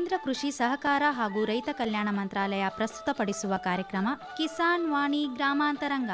ಕೇಂದ್ರ ಕೃಷಿ ಸಹಕಾರ ಹಾಗೂ ರೈತ ಕಲ್ಯಾಣ ಮಂತ್ರಾಲಯ ಪ್ರಸ್ತುತಪಡಿಸುವ ಕಾರ್ಯಕ್ರಮ ಕಿಸಾನ್ ವಾಣಿ ಗ್ರಾಮಾಂತರಂಗ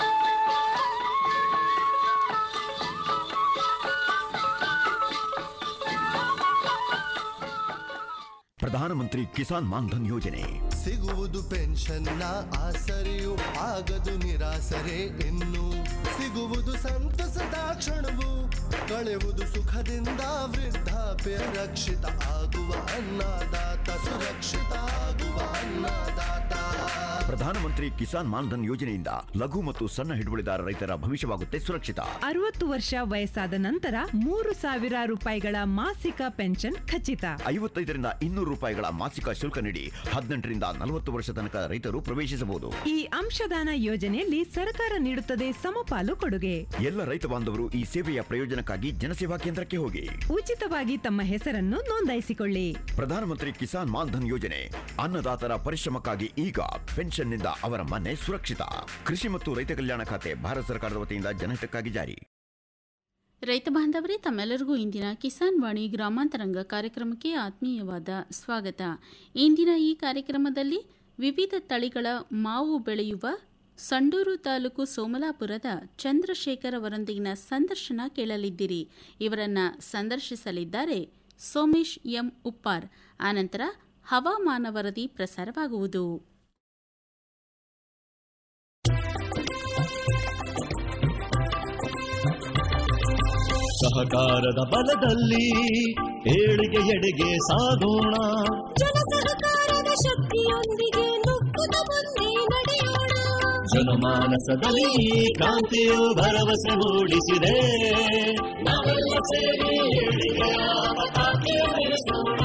ಪ್ರಧಾನಮಂತ್ರಿ ಕಿಸಾನ್ ಮಾನ್ಧನ್ ಯೋಜನೆ ಸಿಗುವುದು ಪೆನ್ಷನ್ನ ಆಸರೆಯು ಆಗದು ನಿರಾಸರೆ ಇನ್ನು ಸಿಗುವುದು ಸಂತಸದ ಕ್ಷಣವು ಕಳೆಯುವುದು ಸುಖದಿಂದ ವೃದ್ಧಾಪ್ಯ ರಕ್ಷಿತ ಆಗುವ ಅನ್ನದಾತ ಸುರಕ್ಷಿತ ಆಗುವ ಅನ್ನದಾತ ಪ್ರಧಾನಮಂತ್ರಿ ಕಿಸಾನ್ ಮಾನ್ಧನ್ ಯೋಜನೆಯಿಂದ ಲಘು ಮತ್ತು ಸಣ್ಣ ಹಿಡುವಳಿದಾರ ರೈತರ ಭವಿಷ್ಯವಾಗುತ್ತೆ ಸುರಕ್ಷಿತ ಅರವತ್ತು ವರ್ಷ ವಯಸ್ಸಾದ ನಂತರ ಮೂರು ಸಾವಿರ ರೂಪಾಯಿಗಳ ಮಾಸಿಕ ಪೆನ್ಷನ್ ಖಚಿತ ಐವತ್ತೈದರಿಂದ ಇನ್ನೂರು ರೂಪಾಯಿಗಳ ಮಾಸಿಕ ಶುಲ್ಕ ನೀಡಿ ಹದಿನೆಂಟರಿಂದ ನಲವತ್ತು ವರ್ಷ ತನಕ ರೈತರು ಪ್ರವೇಶಿಸಬಹುದು ಈ ಅಂಶದಾನ ಯೋಜನೆಯಲ್ಲಿ ಸರ್ಕಾರ ನೀಡುತ್ತದೆ ಸಮಪಾಲು ಕೊಡುಗೆ ಎಲ್ಲ ರೈತ ಬಾಂಧವರು ಈ ಸೇವೆಯ ಪ್ರಯೋಜನಕ್ಕಾಗಿ ಜನಸೇವಾ ಕೇಂದ್ರಕ್ಕೆ ಹೋಗಿ ಉಚಿತವಾಗಿ ತಮ್ಮ ಹೆಸರನ್ನು ನೋಂದಾಯಿಸಿಕೊಳ್ಳಿ ಪ್ರಧಾನಮಂತ್ರಿ ಕಿಸಾನ್ ಮಾನ್ಧನ್ ಯೋಜನೆ ಅನ್ನದಾತರ ಪರಿಶ್ರಮಕ್ಕಾಗಿ ಈಗ ಪೆನ್ಷನ್ನಿಂದ ಅವರ ಮನೆ ಸುರಕ್ಷಿತ ಕೃಷಿ ಮತ್ತು ರೈತ ಕಲ್ಯಾಣ ಖಾತೆ ಭಾರತ ಸರ್ಕಾರದ ವತಿಯಿಂದ ಜನಹಿತಕ್ಕಾಗಿ ಜಾರಿ ರೈತ ಬಾಂಧವರೇ ತಮ್ಮೆಲ್ಲರಿಗೂ ಇಂದಿನ ಕಿಸಾನ್ ವಾಣಿ ಗ್ರಾಮಾಂತರಂಗ ಕಾರ್ಯಕ್ರಮಕ್ಕೆ ಆತ್ಮೀಯವಾದ ಸ್ವಾಗತ ಇಂದಿನ ಈ ಕಾರ್ಯಕ್ರಮದಲ್ಲಿ ವಿವಿಧ ತಳಿಗಳ ಮಾವು ಬೆಳೆಯುವ ಸಂಡೂರು ತಾಲೂಕು ಸೋಮಲಾಪುರದ ಚಂದ್ರಶೇಖರ್ ಅವರೊಂದಿಗಿನ ಸಂದರ್ಶನ ಕೇಳಲಿದ್ದೀರಿ ಇವರನ್ನ ಸಂದರ್ಶಿಸಲಿದ್ದಾರೆ ಸೋಮೇಶ್ ಎಂ ಉಪ್ಪಾರ್ ಆನಂತರ ಹವಾಮಾನ ವರದಿ ಪ್ರಸಾರವಾಗುವುದು ಸಹಕಾರದ ಬಲದಲ್ಲಿ ಏಳಿಗೆ ಎಡೆಗೆ ಸಾಗೋಣ ಜನ ಸಹಕಾರದ ಶಕ್ತಿಯೊಂದಿಗೆ ನುಗ್ಗುತ್ತ ಮುಂದೆ ನಡೆಯೋಣ ಜನಮಾನಸದಲ್ಲಿ ಈ ಕ್ರಾಂತಿಯು ಭರವಸೆ ಮೂಡಿಸಿದೆ ನಾವೆಲ್ಲ ಸೇರಿ ಏಳಿಗೆಯ ಪತಾಕೆ ಬೆಳೆಸೋಣ.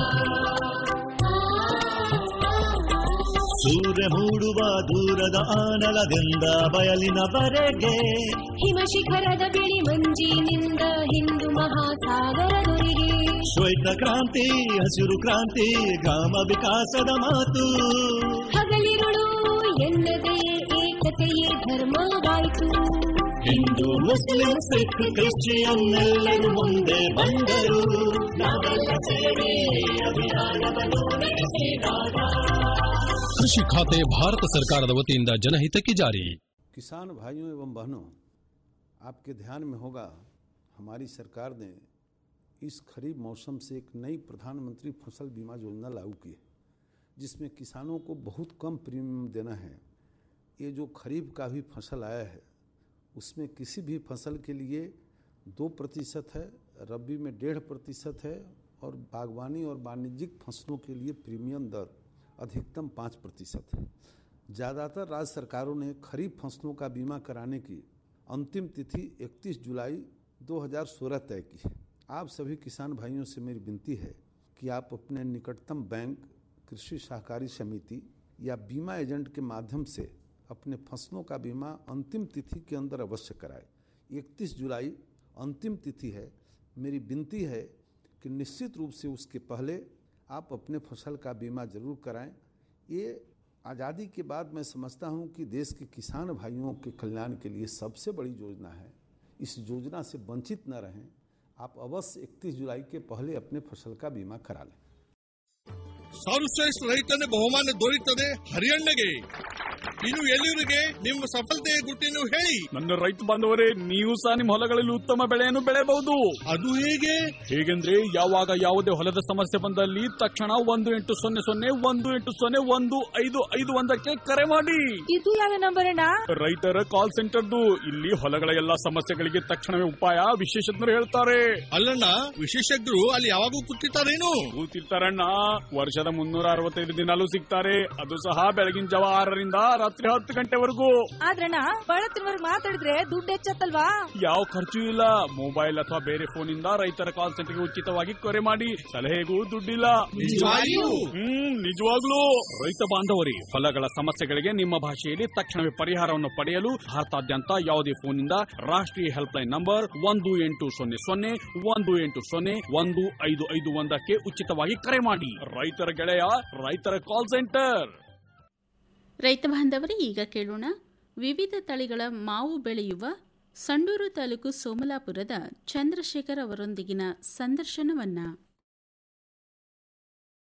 ಸೂರ್ಯ ಮೂಡುವ ದೂರದ ಆನಲದಿಂದ ಬಯಲಿನವರೆಗೆ ಹಿಮ ಶಿಖರದ ಬಿಳಿ ಮಂಜಿನಿಂದ ಹಿಂದೂ ಮಹಾಸಾಗರದೊರೆಗೆ ಶ್ವೇತ ಕ್ರಾಂತಿ ಹಸಿರು ಕ್ರಾಂತಿ ಗ್ರಾಮ ವಿಕಾಸದ ಮಾತು ಹಗಲಿರುಳು ಎನ್ನದೇ ಏಕತೆಯೇ ಧರ್ಮವಾಯಿತು ಹಿಂದೂ ಮುಸ್ಲಿಂ ಸಿಖ್ ಕ್ರಿಶ್ಚಿಯನ್ ಎಲ್ಲರೂ ಮುಂದೆ ಬಂದರು ನಾವೆಲ್ಲ ಸೇರಿ ಅಭಿಯಾನವನ್ನು ನಡೆಸಿದಾಗ कृषि खाते भारत सरकार वतीಯಿಂದ ಜನಹಿತಕ್ಕೆ ಜಾರಿ किसान भाइयों एवं बहनों आपके ध्यान में होगा हमारी सरकार ने इस खरीफ मौसम से एक नई प्रधानमंत्री फसल बीमा योजना लागू की है जिसमें किसानों को बहुत कम प्रीमियम देना है ये जो खरीफ का भी फसल आया है उसमें किसी भी फसल के लिए दो प्रतिशत है रबी में डेढ़ प्रतिशत है और बागवानी और वाणिज्यिक फसलों के लिए प्रीमियम दर अधिकतम पाँच प्रतिशत है ज़्यादातर राज्य सरकारों ने खरीफ फसलों का बीमा कराने की अंतिम तिथि 31 जुलाई 2016 तय की है आप सभी किसान भाइयों से मेरी विनती है कि आप अपने निकटतम बैंक कृषि सहकारी समिति या बीमा एजेंट के माध्यम से अपने फसलों का बीमा अंतिम तिथि के अंदर अवश्य कराएं 31 जुलाई अंतिम तिथि है मेरी विनती है कि निश्चित रूप से उसके पहले आप अपने फसल का बीमा जरूर कराएं ये आज़ादी के बाद मैं समझता हूँ कि देश के किसान भाइयों के कल्याण के लिए सबसे बड़ी योजना है इस योजना से वंचित न रहें आप अवश्य 31 जुलाई के पहले अपने फसल का बीमा करा लें ಸರ್ವಶ್ರೇಷ್ಠ ರೈತನ ಬಹುಮಾನ ದೊರೆಯುತ್ತದೆ ಹರಿಯಣ್ಣಗೆ ಇನ್ನು ಎಲ್ಲಿವರಿಗೆ ನಿಮ್ಮ ಸಫಲತೆಯ ಗುಟ್ಟಿನ ಹೇಳಿ ನನ್ನ ರೈತ ಬಾಂಧವರೇ ನೀವು ಸಹ ನಿಮ್ಮ ಹೊಲಗಳಲ್ಲಿ ಉತ್ತಮ ಬೆಳೆಯನ್ನು ಬೆಳೆಯಬಹುದು ಅದು ಹೇಗೆ ಹೇಗೆಂದ್ರೆ ಯಾವಾಗ ಯಾವುದೇ ಹೊಲದ ಸಮಸ್ಯೆ ಬಂದಲ್ಲಿ ತಕ್ಷಣ ಒಂದು ಎಂಟು ಸೊನ್ನೆ ಸೊನ್ನೆ ಒಂದು ಎಂಟು ಸೊನ್ನೆ ಒಂದು ಐದು ಐದು ಒಂದಕ್ಕೆ ಕರೆ ಮಾಡಿ ಇದು ಯಾವ ನಂಬರ್ ಅಣ್ಣ ರೈತರ ಕಾಲ್ ಸೆಂಟರ್ದು ಇಲ್ಲಿ ಹೊಲಗಳ ಎಲ್ಲಾ ಸಮಸ್ಯೆಗಳಿಗೆ ತಕ್ಷಣವೇ ಉಪಾಯ ವಿಶೇಷಜ್ಞರು ಹೇಳ್ತಾರೆ ಅಲ್ಲಣ್ಣ ವಿಶೇಷಜ್ಞರು ಅಲ್ಲಿ ಯಾವಾಗೂ ಕೂತಿರ್ತಾರೇನು ಕೂತಿರ್ತಾರಣ್ಣ ವರ್ಷದ ಮುನ್ನೂರ ಅರವತ್ತೈದು ದಿನಾಲೂ ಸಿಗ್ತಾರೆ ಅದು ಸಹ ಬೆಳಗಿನ ಜಾವ ಆರರಿಂದ ರಾತ್ರಿ ಹತ್ತು ಗಂಟೆವರೆಗೂ ಆದ್ರಣ್ಣ ಬಳತ್ತಿನವರ್ಗ್ ಮಾತಾಡಿದ್ರೆ ದುಡ್ಡು ಹೆಚ್ಚತ್ತಲ್ವಾ ಯಾವ ಖರ್ಚು ಇಲ್ಲ ಮೊಬೈಲ್ ಅಥವಾ ಬೇರೆ ಫೋನ್ ಇಂದ ರೈತರ ಕಾಲ್ ಸೆಂಟರ್ಗೆ ಉಚಿತವಾಗಿ ಕರೆ ಮಾಡಿ ಸಲಹೆಗೂ ದುಡ್ಡಿಲ್ಲ ನಿಜವಾಗಿಯೂ? ಹ್ಮ್ ನಿಜವಾಗ್ಲೂ ರೈತ ಬಾಂಧವರಿ ಹೊಲಗಳ ಸಮಸ್ಯೆಗಳಿಗೆ ನಿಮ್ಮ ಭಾಷೆಯಲ್ಲಿ ತಕ್ಷಣವೇ ಪರಿಹಾರವನ್ನು ಪಡೆಯಲು ಭಾರತಾದ್ಯಂತ ಯಾವುದೇ ಫೋನ್ ಇಂದ ರಾಷ್ಟ್ರೀಯ ಹೆಲ್ಪ್ ಲೈನ್ ನಂಬರ್ ಒಂದು ಎಂಟು ಸೊನ್ನೆ ಸೊನ್ನೆ ಒಂದು ಎಂಟು ಸೊನ್ನೆ ಒಂದು ಐದು ಐದು ಒಂದಕ್ಕೆ ಉಚಿತವಾಗಿ ಕರೆ ಮಾಡಿ ರೈತರ ಗೆಳೆಯ ರೈತರ ಕಾಲ್ ಸೆಂಟರ್ ರೈತ ಬಾಂಧವರೇ ಈಗ ಕೇಳೋಣ ವಿವಿಧ ತಳಿಗಳ ಮಾವು ಬೆಳೆಯುವ ಸಂಡೂರು ತಾಲೂಕು ಸೋಮಲಾಪುರದ ಚಂದ್ರಶೇಖರ್ ಅವರೊಂದಿಗಿನ ಸಂದರ್ಶನವನ್ನ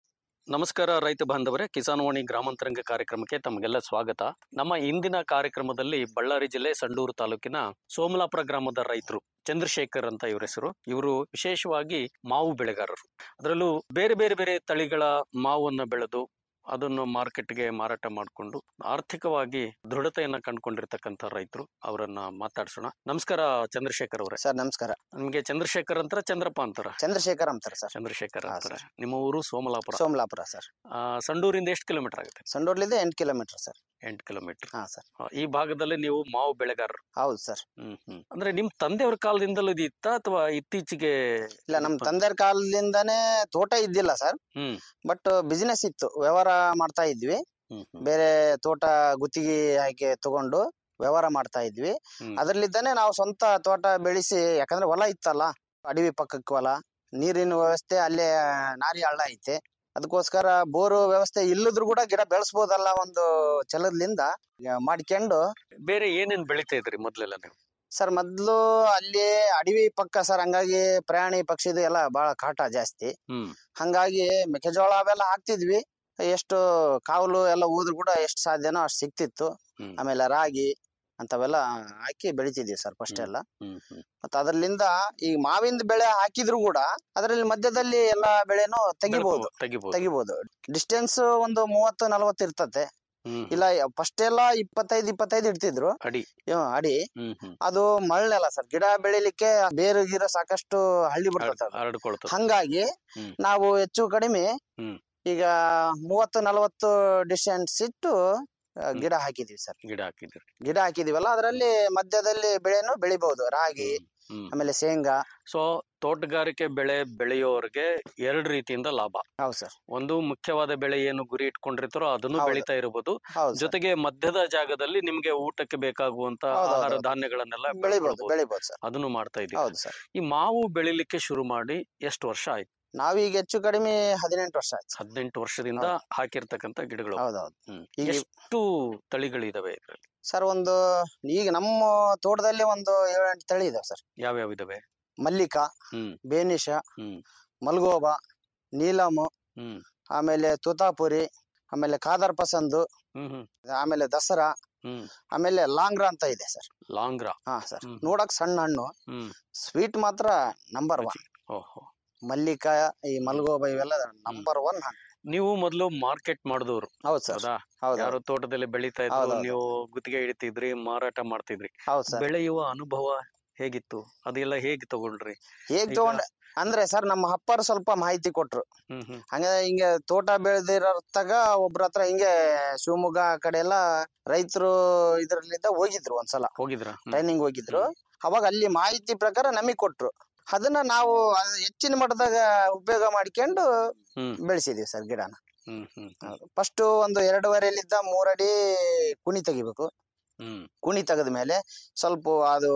ನಮಸ್ಕಾರ ರೈತ ಬಾಂಧವರೇ ಕಿಸಾನ್ ವಾಣಿ ಗ್ರಾಮಾಂತರಂಗ ಕಾರ್ಯಕ್ರಮಕ್ಕೆ ತಮಗೆಲ್ಲ ಸ್ವಾಗತ ನಮ್ಮ ಇಂದಿನ ಕಾರ್ಯಕ್ರಮದಲ್ಲಿ ಬಳ್ಳಾರಿ ಜಿಲ್ಲೆ ಸಂಡೂರು ತಾಲೂಕಿನ ಸೋಮಲಾಪುರ ಗ್ರಾಮದ ರೈತರು ಚಂದ್ರಶೇಖರ್ ಅಂತ ಇವ್ರ ಹೆಸರು ಇವರು ವಿಶೇಷವಾಗಿ ಮಾವು ಬೆಳೆಗಾರರು ಅದರಲ್ಲೂ ಬೇರೆ ಬೇರೆ ಬೇರೆ ತಳಿಗಳ ಮಾವನ್ನು ಬೆಳೆದು ಅದನ್ನು ಮಾರ್ಕೆಟ್ಗೆ ಮಾರಾಟ ಮಾಡಿಕೊಂಡು ಆರ್ಥಿಕವಾಗಿ ದೃಢತೆಯನ್ನ ಕಂಡುಕೊಂಡಿರ್ತಕ್ಕಂಥ ರೈತರು ಅವರನ್ನ ಮಾತಾಡ್ಸೋಣ ನಮಸ್ಕಾರ ಚಂದ್ರಶೇಖರ್ ಅವರೇ ಸರ್ ನಮಸ್ಕಾರ ನಿಮ್ಗೆ ಚಂದ್ರಶೇಖರ್ ಅಂತಾರ ಚಂದ್ರಪ್ಪ ಅಂತಾರ ಚಂದ್ರಶೇಖರ್ ಅಂತಾರೆ ಸರ್ ಚಂದ್ರಶೇಖರ್ ಅಂತಾರ ನಿಮ್ಮ ಊರು ಸೋಮಲಾಪುರ ಸೋಮಲಾಪುರ ಸರ್ ಆ, ಸಂಡೂರಿಂದ ಎಷ್ಟು ಕಿಲೋಮೀಟರ್ ಆಗುತ್ತೆ ಸಂಡೂರ್ಲಿಂದ ಎಂಟು ಕಿಲೋಮೀಟರ್ ಸರ್ ಎಂಟು ಕಿಲೋಮೀಟರ್ ಹಾ ಸರ್ ಈ ಭಾಗದಲ್ಲಿ ನೀವು ಮಾವು ಬೆಳೆಗಾರರು ಹೌದು ಸರ್ ಹ್ಮ್ ಹ್ಮ್ ಅಂದ್ರೆ ನಿಮ್ ತಂದೆಯವ್ರ ಕಾಲದಿಂದಲೂ ಇದು ಇತ್ತ ಅಥವಾ ಇತ್ತೀಚೆಗೆ ಇಲ್ಲ ನಮ್ ತಂದೆಯ ಕಾಲದಿಂದಾನೇ ತೋಟ ಇದ್ದಿಲ್ಲ ಸರ್ ಹ್ಮ್ ಬಟ್ ಬಿಸಿನೆಸ್ ಇತ್ತು ವ್ಯವಹಾರ ಮಾಡ್ತಾ ಇದ್ವಿ ಹ್ಮ್ ಹ್ಮ್ ಬೇರೆ ತೋಟ ಗುತ್ತಿಗೆ ಹಾಕಿ ತಗೊಂಡು ವ್ಯವಹಾರ ಮಾಡ್ತಾ ಇದ್ವಿ ಹ್ಮ್. ಅದರಲ್ಲಿದ್ದಾನೆ ನಾವು ಸ್ವಂತ ತೋಟ ಬೆಳೆಸಿ ಯಾಕಂದ್ರೆ ಹೊಲ ಇತ್ತಲ್ಲ ಅಡವಿ ಪಕ್ಕಕ್ಕೆ ಹೊಲ ನೀರಿನ ವ್ಯವಸ್ಥೆ ಅಲ್ಲೇ ನಾರಿ ಹಳ್ಳ ಐತೆ ಅದಕ್ಕೋಸ್ಕರ ಬೋರು ವ್ಯವಸ್ಥೆ ಇಲ್ಲದ್ರು ಕೂಡ ಗಿಡ ಬೆಳೆಸ್ಬೋದಲ್ಲ ಒಂದು ಛಲದಿಂದ ಮಾಡ್ಕೊಂಡು ಬೇರೆ ಏನೇನ್ ಬೆಳಿತಾ ಇದ್ರಿ ಮೊದ್ಲೆಲ್ಲ ನೀವು ಸರ್ ಮೊದ್ಲು ಅಲ್ಲಿ ಅಡವಿ ಪಕ್ಕ ಸರ್ ಹಂಗಾಗಿ ಪ್ರಾಣಿ ಪಕ್ಷಿದು ಎಲ್ಲ ಬಹಳ ಕಾಟ ಜಾಸ್ತಿ ಹ್ಮ್ ಹಂಗಾಗಿ ಮೆಕ್ಕೆಜೋಳ ಅವೆಲ್ಲ ಹಾಕ್ತಿದ್ವಿ ಎಷ್ಟು ಕಾವಲು ಎಲ್ಲ ಹೋದ್ರು ಕೂಡ ಎಷ್ಟು ಸಾಧ್ಯನೋ ಅಷ್ಟು ಸಿಕ್ತಿತ್ತು ಹ್ಮ್. ಆಮೇಲೆ ರಾಗಿ ಅಂತವೆಲ್ಲ ಹಾಕಿ ಬೆಳಿತಿದ್ವಿ ಸರ್ ಫಸ್ಟ್ ಎಲ್ಲ ಹ್ಮ್ ಹ್ಮ್ ಮತ್ತ ಅದರಲ್ಲಿಂದ ಈ ಮಾವಿಂದ ಬೆಳೆ ಹಾಕಿದ್ರು ಕೂಡ ಅದರಲ್ಲಿ ಮಧ್ಯದಲ್ಲಿ ಎಲ್ಲಾ ಬೆಳೆನೂ ತೆಗಿಬಹುದು ತೆಗಿಬಹುದು ತೆಗಿಬಹುದು ಡಿಸ್ಟೆನ್ಸ್ ಒಂದು ಮೂವತ್ತು ನಲವತ್ತು ಇರ್ತತೆ ಹ್ಮ್ ಇಲ್ಲ ಫಸ್ಟ್ ಎಲ್ಲ ಇಪ್ಪತ್ತೈದು ಇಪ್ಪತ್ತೈದು ಇಡ್ತಿದ್ರು ಅಡಿ ಹ್ಮ್, ಅಡಿ ಹ್ಮ್ ಹ್ಮ್ ಅದು ಮಳ್ಳೆಲ್ಲ ಸರ್ ಗಿಡ ಬೆಳಿಲಿಕ್ಕೆ ಬೇರು ಗಿರ ಸಾಕಷ್ಟು ಹಳ್ಳಿ ಬಿಡ್ತದೆ ಅದು. ಹರಡ್ಕೊಳ್ತದೆ ಹಂಗಾಗಿ ಹ್ಮ್. ನಾವು ಹೆಚ್ಚು ಕಡಿಮೆ ಹ್ಮ್. ಈಗ ಮೂವತ್ತು ನಲವತ್ತು ಡಿಸ್ಟೆನ್ಸ್ ಇಟ್ಟು ಆ, ಗಿಡ ಹಾಕಿದೀವಿ ಸರ್ ಗಿಡ ಹಾಕಿದ್ರಿ ಗಿಡ ಹಾಕಿದೀವಲ್ಲ ಅದರಲ್ಲಿ ಮಧ್ಯದಲ್ಲಿ ಬೆಳೆನು ಬೆಳಿಬಹುದು ರಾಗಿ ಹ್ಮ್ ಆಮೇಲೆ ಶೇಂಗಾ ಸೊ ತೋಟಗಾರಿಕೆ ಬೆಳೆ ಬೆಳೆಯೋರ್ಗೆ ಎರಡು ರೀತಿಯಿಂದ ಲಾಭ ಹೌದು ಸರ್ ಒಂದು ಮುಖ್ಯವಾದ ಬೆಳೆ ಏನು ಗುರಿ ಇಟ್ಕೊಂಡಿರ್ತಾರೋ ಅದನ್ನು ಹೌದು. ಬೆಳೀತಾ ಇರಬಹುದು ಹೌದು ಸರ್. ಜೊತೆಗೆ ಮಧ್ಯದ ಜಾಗದಲ್ಲಿ ನಿಮ್ಗೆ ಊಟಕ್ಕೆ ಬೇಕಾಗುವಂತ ಹೌದು, ಹೌದು, ಆಹಾರ ಹೌದು. ಧಾನ್ಯಗಳನ್ನೆಲ್ಲ ಬೆಳಿಬಹುದು ಬೆಳ್ಕೊಳ್ಬೋದು. ಬೆಳಿಬಹುದು ಸರ್ ಅದನ್ನು ಮಾಡ್ತಾ ಇದ್ದೀವಿ ಹೌದು ಸರ್ ಈ ಮಾವು ಬೆಳಿಲಿಕ್ಕೆ ಶುರು ಮಾಡಿ ಎಷ್ಟು ವರ್ಷ ಆಯ್ತು ನಾವೀಗ ಹೆಚ್ಚು ಕಡಿಮೆ ಹದಿನೆಂಟು ವರ್ಷ ಆಯ್ತು ಸರ್. ಹದಿನೆಂಟು ವರ್ಷದಿಂದ ಹಾಕಿರ್ತಕ್ಕಂತ ಗಿಡಗಳು ಹೌದೌದು ಹ್ಮ್. ಈಗ ಎಷ್ಟು ತಳಿಗಳಿದಾವೆ ಇದ್ರಲ್ಲಿ ಸರ್ ಒಂದು ಈಗ ನಮ್ಮ ತೋಟದಲ್ಲಿ ಒಂದು ಏಳೆಂಟು ತಳಿ ಇದಾವೆ ಸರ್ ಯಾವ್ಯಾವ ಇದಾವೆ ಮಲ್ಲಿಕಾ ಹ್ಮ್ ಬೇನಿಷ ಹ್ಮ್ ಮಲ್ಗೋಬ ನೀಲಮ್ ಹ್ಮ್ ಆಮೇಲೆ ತೋತಾಪುರಿ ಆಮೇಲೆ ಖಾದರ್ ಪಸಂದು ಹ್ಮ್ ಹ್ಮ್ ಆಮೇಲೆ ದಸರಾ ಹ್ಮ್ ಆಮೇಲೆ ಲಾಂಗ್ರಾ ಅಂತ ಇದೆ ಸರ್ ಲಾಂಗ್ರಾ ಹಾ ಸರ್ ಹ್ಮ್. ನೋಡಕ್ ಸಣ್ಣ ಹಣ್ಣು ಹ್ಮ್ ಸ್ವೀಟ್ ಮಾತ್ರ ನಂಬರ್ ಒನ್ ಓಹೋ ಮಲ್ಲಿಕಾ ಈ ಮಲ್ಗೋಬ ಇವೆಲ್ಲ ನಂಬರ್ ಒನ್ ಹಣ್ಣು ನೀವು ಮೊದಲು ಮಾರ್ಕೆಟ್ ಮಾಡಿದವರು ಹೌದು ಸರ್ ಹೌದಾ ಹೌದು ಯಾರು ತೋಟದಲ್ಲಿ ಬೆಳೀತಾ ಇದ್ರು ಹೌದೌದು. ನೀವು ಗುತ್ತಿಗೆ ಹಿಡಿತಿದ್ರಿ ಮಾರಾಟ ಮಾಡ್ತಿದ್ರಿ ಹೌದು ಸರ್ ಬೆಳೆಯುವ ಅನುಭವ ಹೇಗಿತ್ತು ಅದೆಲ್ಲ ಹೇಗೆ ತಗೊಂಡ್ರಿ ಹೇಗ್ ಈಗ- ತಗೊಂಡ್ ಅಂದ್ರೆ ಸರ್ ನಮ್ಮ ಅಪ್ಪರು ಸ್ವಲ್ಪ ಮಾಹಿತಿ ಕೊಟ್ರು ಹ್ಮ್ ಹ್ಮ್ ಹಂಗೆ ಹಿಂಗೆ ತೋಟ ಬೆಳೆದಿರೋತ್ತಾಗ ಒಬ್ರ ಹತ್ರ ಹಿಂಗೆ ಶಿವಮೊಗ್ಗ ಆ ಕಡೆ ಎಲ್ಲ ರೈತರು ಇದ್ರಲ್ಲಿದ್ದ ಹೋಗಿದ್ರು ಒಂದ್ಸಲ ಹೋಗಿದ್ರ ಟ್ರೈನಿಂಗ್ ಹೋಗಿದ್ರು ಅವಾಗ ಅಲ್ಲಿ ಮಾಹಿತಿ ಪ್ರಕಾರ ನಮಗ್ ಕೊಟ್ರು ಅದನ್ನ ನಾವು ಅದ್ ಹೆಚ್ಚಿನ ಮಟ್ಟದಾಗ ಉಪಯೋಗ ಮಾಡ್ಕೊಂಡು ಹ್ಮ್ ಬೆಳೆಸಿದೀವಿ ಸರ್ ಗಿಡನ ಹ್ಮ್ ಹ್ಮ್ ಹ್ಮ್ ಫಸ್ಟ್ ಒಂದು ಎರಡೂವರೆಲಿದ್ದ ಮೂರಡಿ ಕುಣಿ ತೆಗಿಬೇಕು ಹ್ಮ್ ಕುಣಿ ತೆಗೆದ ಮೇಲೆ ಸ್ವಲ್ಪ ಅದು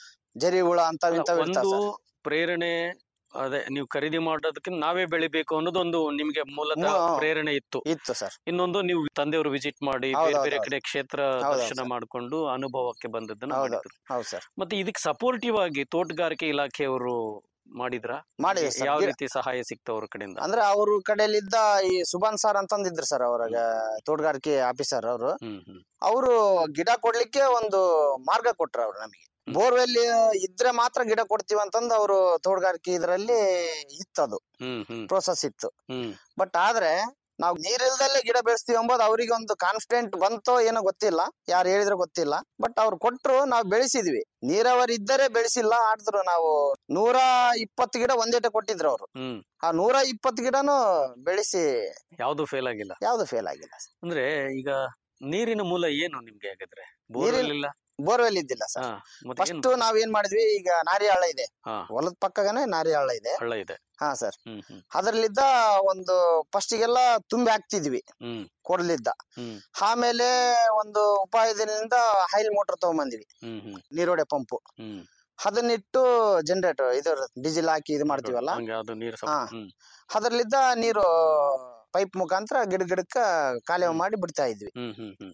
ಜರಿ ಹುಳ ಅಂತ ಇಂಥವು ಒಂದು ಇರ್ತಾವ ಸರ್ ಪ್ರೇರಣೆ ಅದೇ ನೀವು ಖರೀದಿ ಮಾಡೋದಕ್ಕೆ ನಾವೇ ಬೆಳಿಬೇಕು ಅನ್ನೋದೊಂದು ನಿಮ್ಗೆ ಮೂಲತಃ ಮೂ- ಪ್ರೇರಣೆ ಇತ್ತು ಇತ್ತು ಸರ್ ಇನ್ನೊಂದು ನೀವು ತಂದೆಯವರು ವಿಸಿಟ್ ಮಾಡಿ ಹೌದು, ಬೇರೆ ಹೌದು, ಬೇರೆ ಹೌದು. ಕಡೆ ಕ್ಷೇತ್ರ ಹೌದು, ದರ್ಶನ ಸರ್. ಮಾಡ್ಕೊಂಡು ಅನುಭವಕ್ಕೆ ಬಂದದ್ದನ್ನ ಹೌದು ಮಾಡಿದ್ರು ಹೌದು ಸರ್ ಮತ್ತೆ ಇದಕ್ಕೆ ಸಪೋರ್ಟಿವ್ ಆಗಿ ತೋಟಗಾರಿಕೆ ಇಲಾಖೆಯವರು ಮಾಡಿದ್ರ ಮಾಡಿದ್ರು ಸರ್. ಯಾವ ಗಿಡ- ರೀತಿ ಸಹಾಯ ಸಿಕ್ತ ಅವ್ರ ಕಡೆಯಿಂದ ಅಂದ್ರೆ ಅವ್ರ ಕಡೆಯಲ್ಲಿದ್ದ ಈ ಸುಭಾನ್ ಸರ್ ಅಂತಂದಿದ್ರು ಸರ್ ಅವ್ರಾಗ ತೋಟಗಾರಿಕೆ ಆಫೀಸರ್ ಅವರು ಹ್ಮ್ ಹ್ಮ್ ಅವರು ಗಿಡ ಕೊಡ್ಲಿಕ್ಕೆ ಒಂದು ಮಾರ್ಗ ಕೊಟ್ರು ಅವ್ರು ನಮಗೆ ಬೋರ್ವೆಲ್ ಇದ್ರೆ ಮಾತ್ರ ಗಿಡ ಕೊಡ್ತೀವಿ ಅಂತಂದು ಅವರು ತೋಟಗಾರಿಕೆ ಇದರಲ್ಲಿ ಇತ್ತದು ಹ್ಮ್ ಹ್ಮ್ ಪ್ರೋಸೆಸ್ ಇತ್ತು ಹ್ಮ್ ಬಟ್ ಆದ್ರೆ ನಾವು ನೀರಿಲ್ದಲ್ಲೇ ಗಿಡ ಬೆಳೆಸ್ತೀವಿ ಎಂಬುದು ಅವರಿಗೆ ಒಂದು ಕಾನ್ಫಿಡೆಂಟ್ ಬಂತೋ ಏನೋ ಗೊತ್ತಿಲ್ಲ ಯಾರು ಹೇಳಿದ್ರು ಗೊತ್ತಿಲ್ಲ ಬಟ್ ಅವ್ರು ಕೊಟ್ರು ನಾವು ಬೆಳೆಸಿದ್ವಿ ನೀರಾವರಿ ಇದ್ದರೆ ಬೆಳೆಸಿಲ್ಲ ಆಡಿದ್ರು ನಾವು ನೂರ ಇಪ್ಪತ್ತು ಗಿಡ ಒಂದೇಟ ಕೊಟ್ಟಿದ್ರು ಅವರು ಹ್ಮ್ ಆ ನೂರ ಇಪ್ಪತ್ತು ಗಿಡನು ಬೆಳೆಸಿ ಯಾವ್ದು ಫೇಲ್ ಆಗಿಲ್ಲ ಯಾವ್ದು ಫೇಲ್ ಆಗಿಲ್ಲ ಅಂದ್ರೆ ಈಗ ನೀರಿನ ಮೂಲ ಏನು ನಿಮ್ಗೆ ಹಾಗಾದ್ರೆ ಬೋರ್ವೆಲ್ ಇಲ್ಲ ಬೋರ್ವೆಲ್ ಇದ್ದಿಲ್ಲ ಸರ್ ಹಾ ಮತ್ತೆ ಫಸ್ಟ್ ಏನು ನಾವ್ ಏನ್ ಮಾಡಿದ್ವಿ ಈಗ ನಾರಿ ಹಳ್ಳ ಇದೆ ಹಾ ಹೊಲದ ಪಕ್ಕಗನೆ ನಾರಿ ಹಳ್ಳ ಇದೆ ಹಳ್ಳ ಇದೆ ಹಾ ಸರ್ ಹ್ಮ್ ಹ್ಮ್ ಅದ್ರಲ್ಲಿದ್ದ ಒಂದು ಫಸ್ಟಿಗೆಲ್ಲ ತುಂಬಿ ಹಾಕ್ತಿದ್ವಿ ಹ್ಮ್ ಕೊಡ್ಲಿದ್ದ ಹ್ಮ್ ಆಮೇಲೆ ಒಂದು ಉಪಾಯದಿಂದ ಹೈಲ್ ಮೋಟರ್ ತಗೊಂಬಂದ್ವಿ ಹ್ಮ್ ಹ್ಮ್ ನೀರೋಡೆ ಪಂಪು ಹ್ಮ್ ಅದನ್ನಿಟ್ಟು ಜನರೇಟರ್ ಇದು ಡೀಸೆಲ್ ಹಾಕಿ ಇದು ಮಾಡ್ತೀವಲ್ಲ ಹಂಗೆ ಅದು ನೀರು ಹಾ. ಸ್ವಲ್ಪ ಹ್ಮ್ ಅದ್ರಲ್ಲಿದ್ದ ನೀರು ಪೈಪ್ ಮುಖಾಂತರ ಗಿಡ ಗಿಡಕ್ಕ ಕಾಲುವೆ ಮಾಡಿ ಬಿಡ್ತಾ ಇದ್ವಿ ಹ್ಮ್ ಹ್ಮ್ ಹ್ಮ್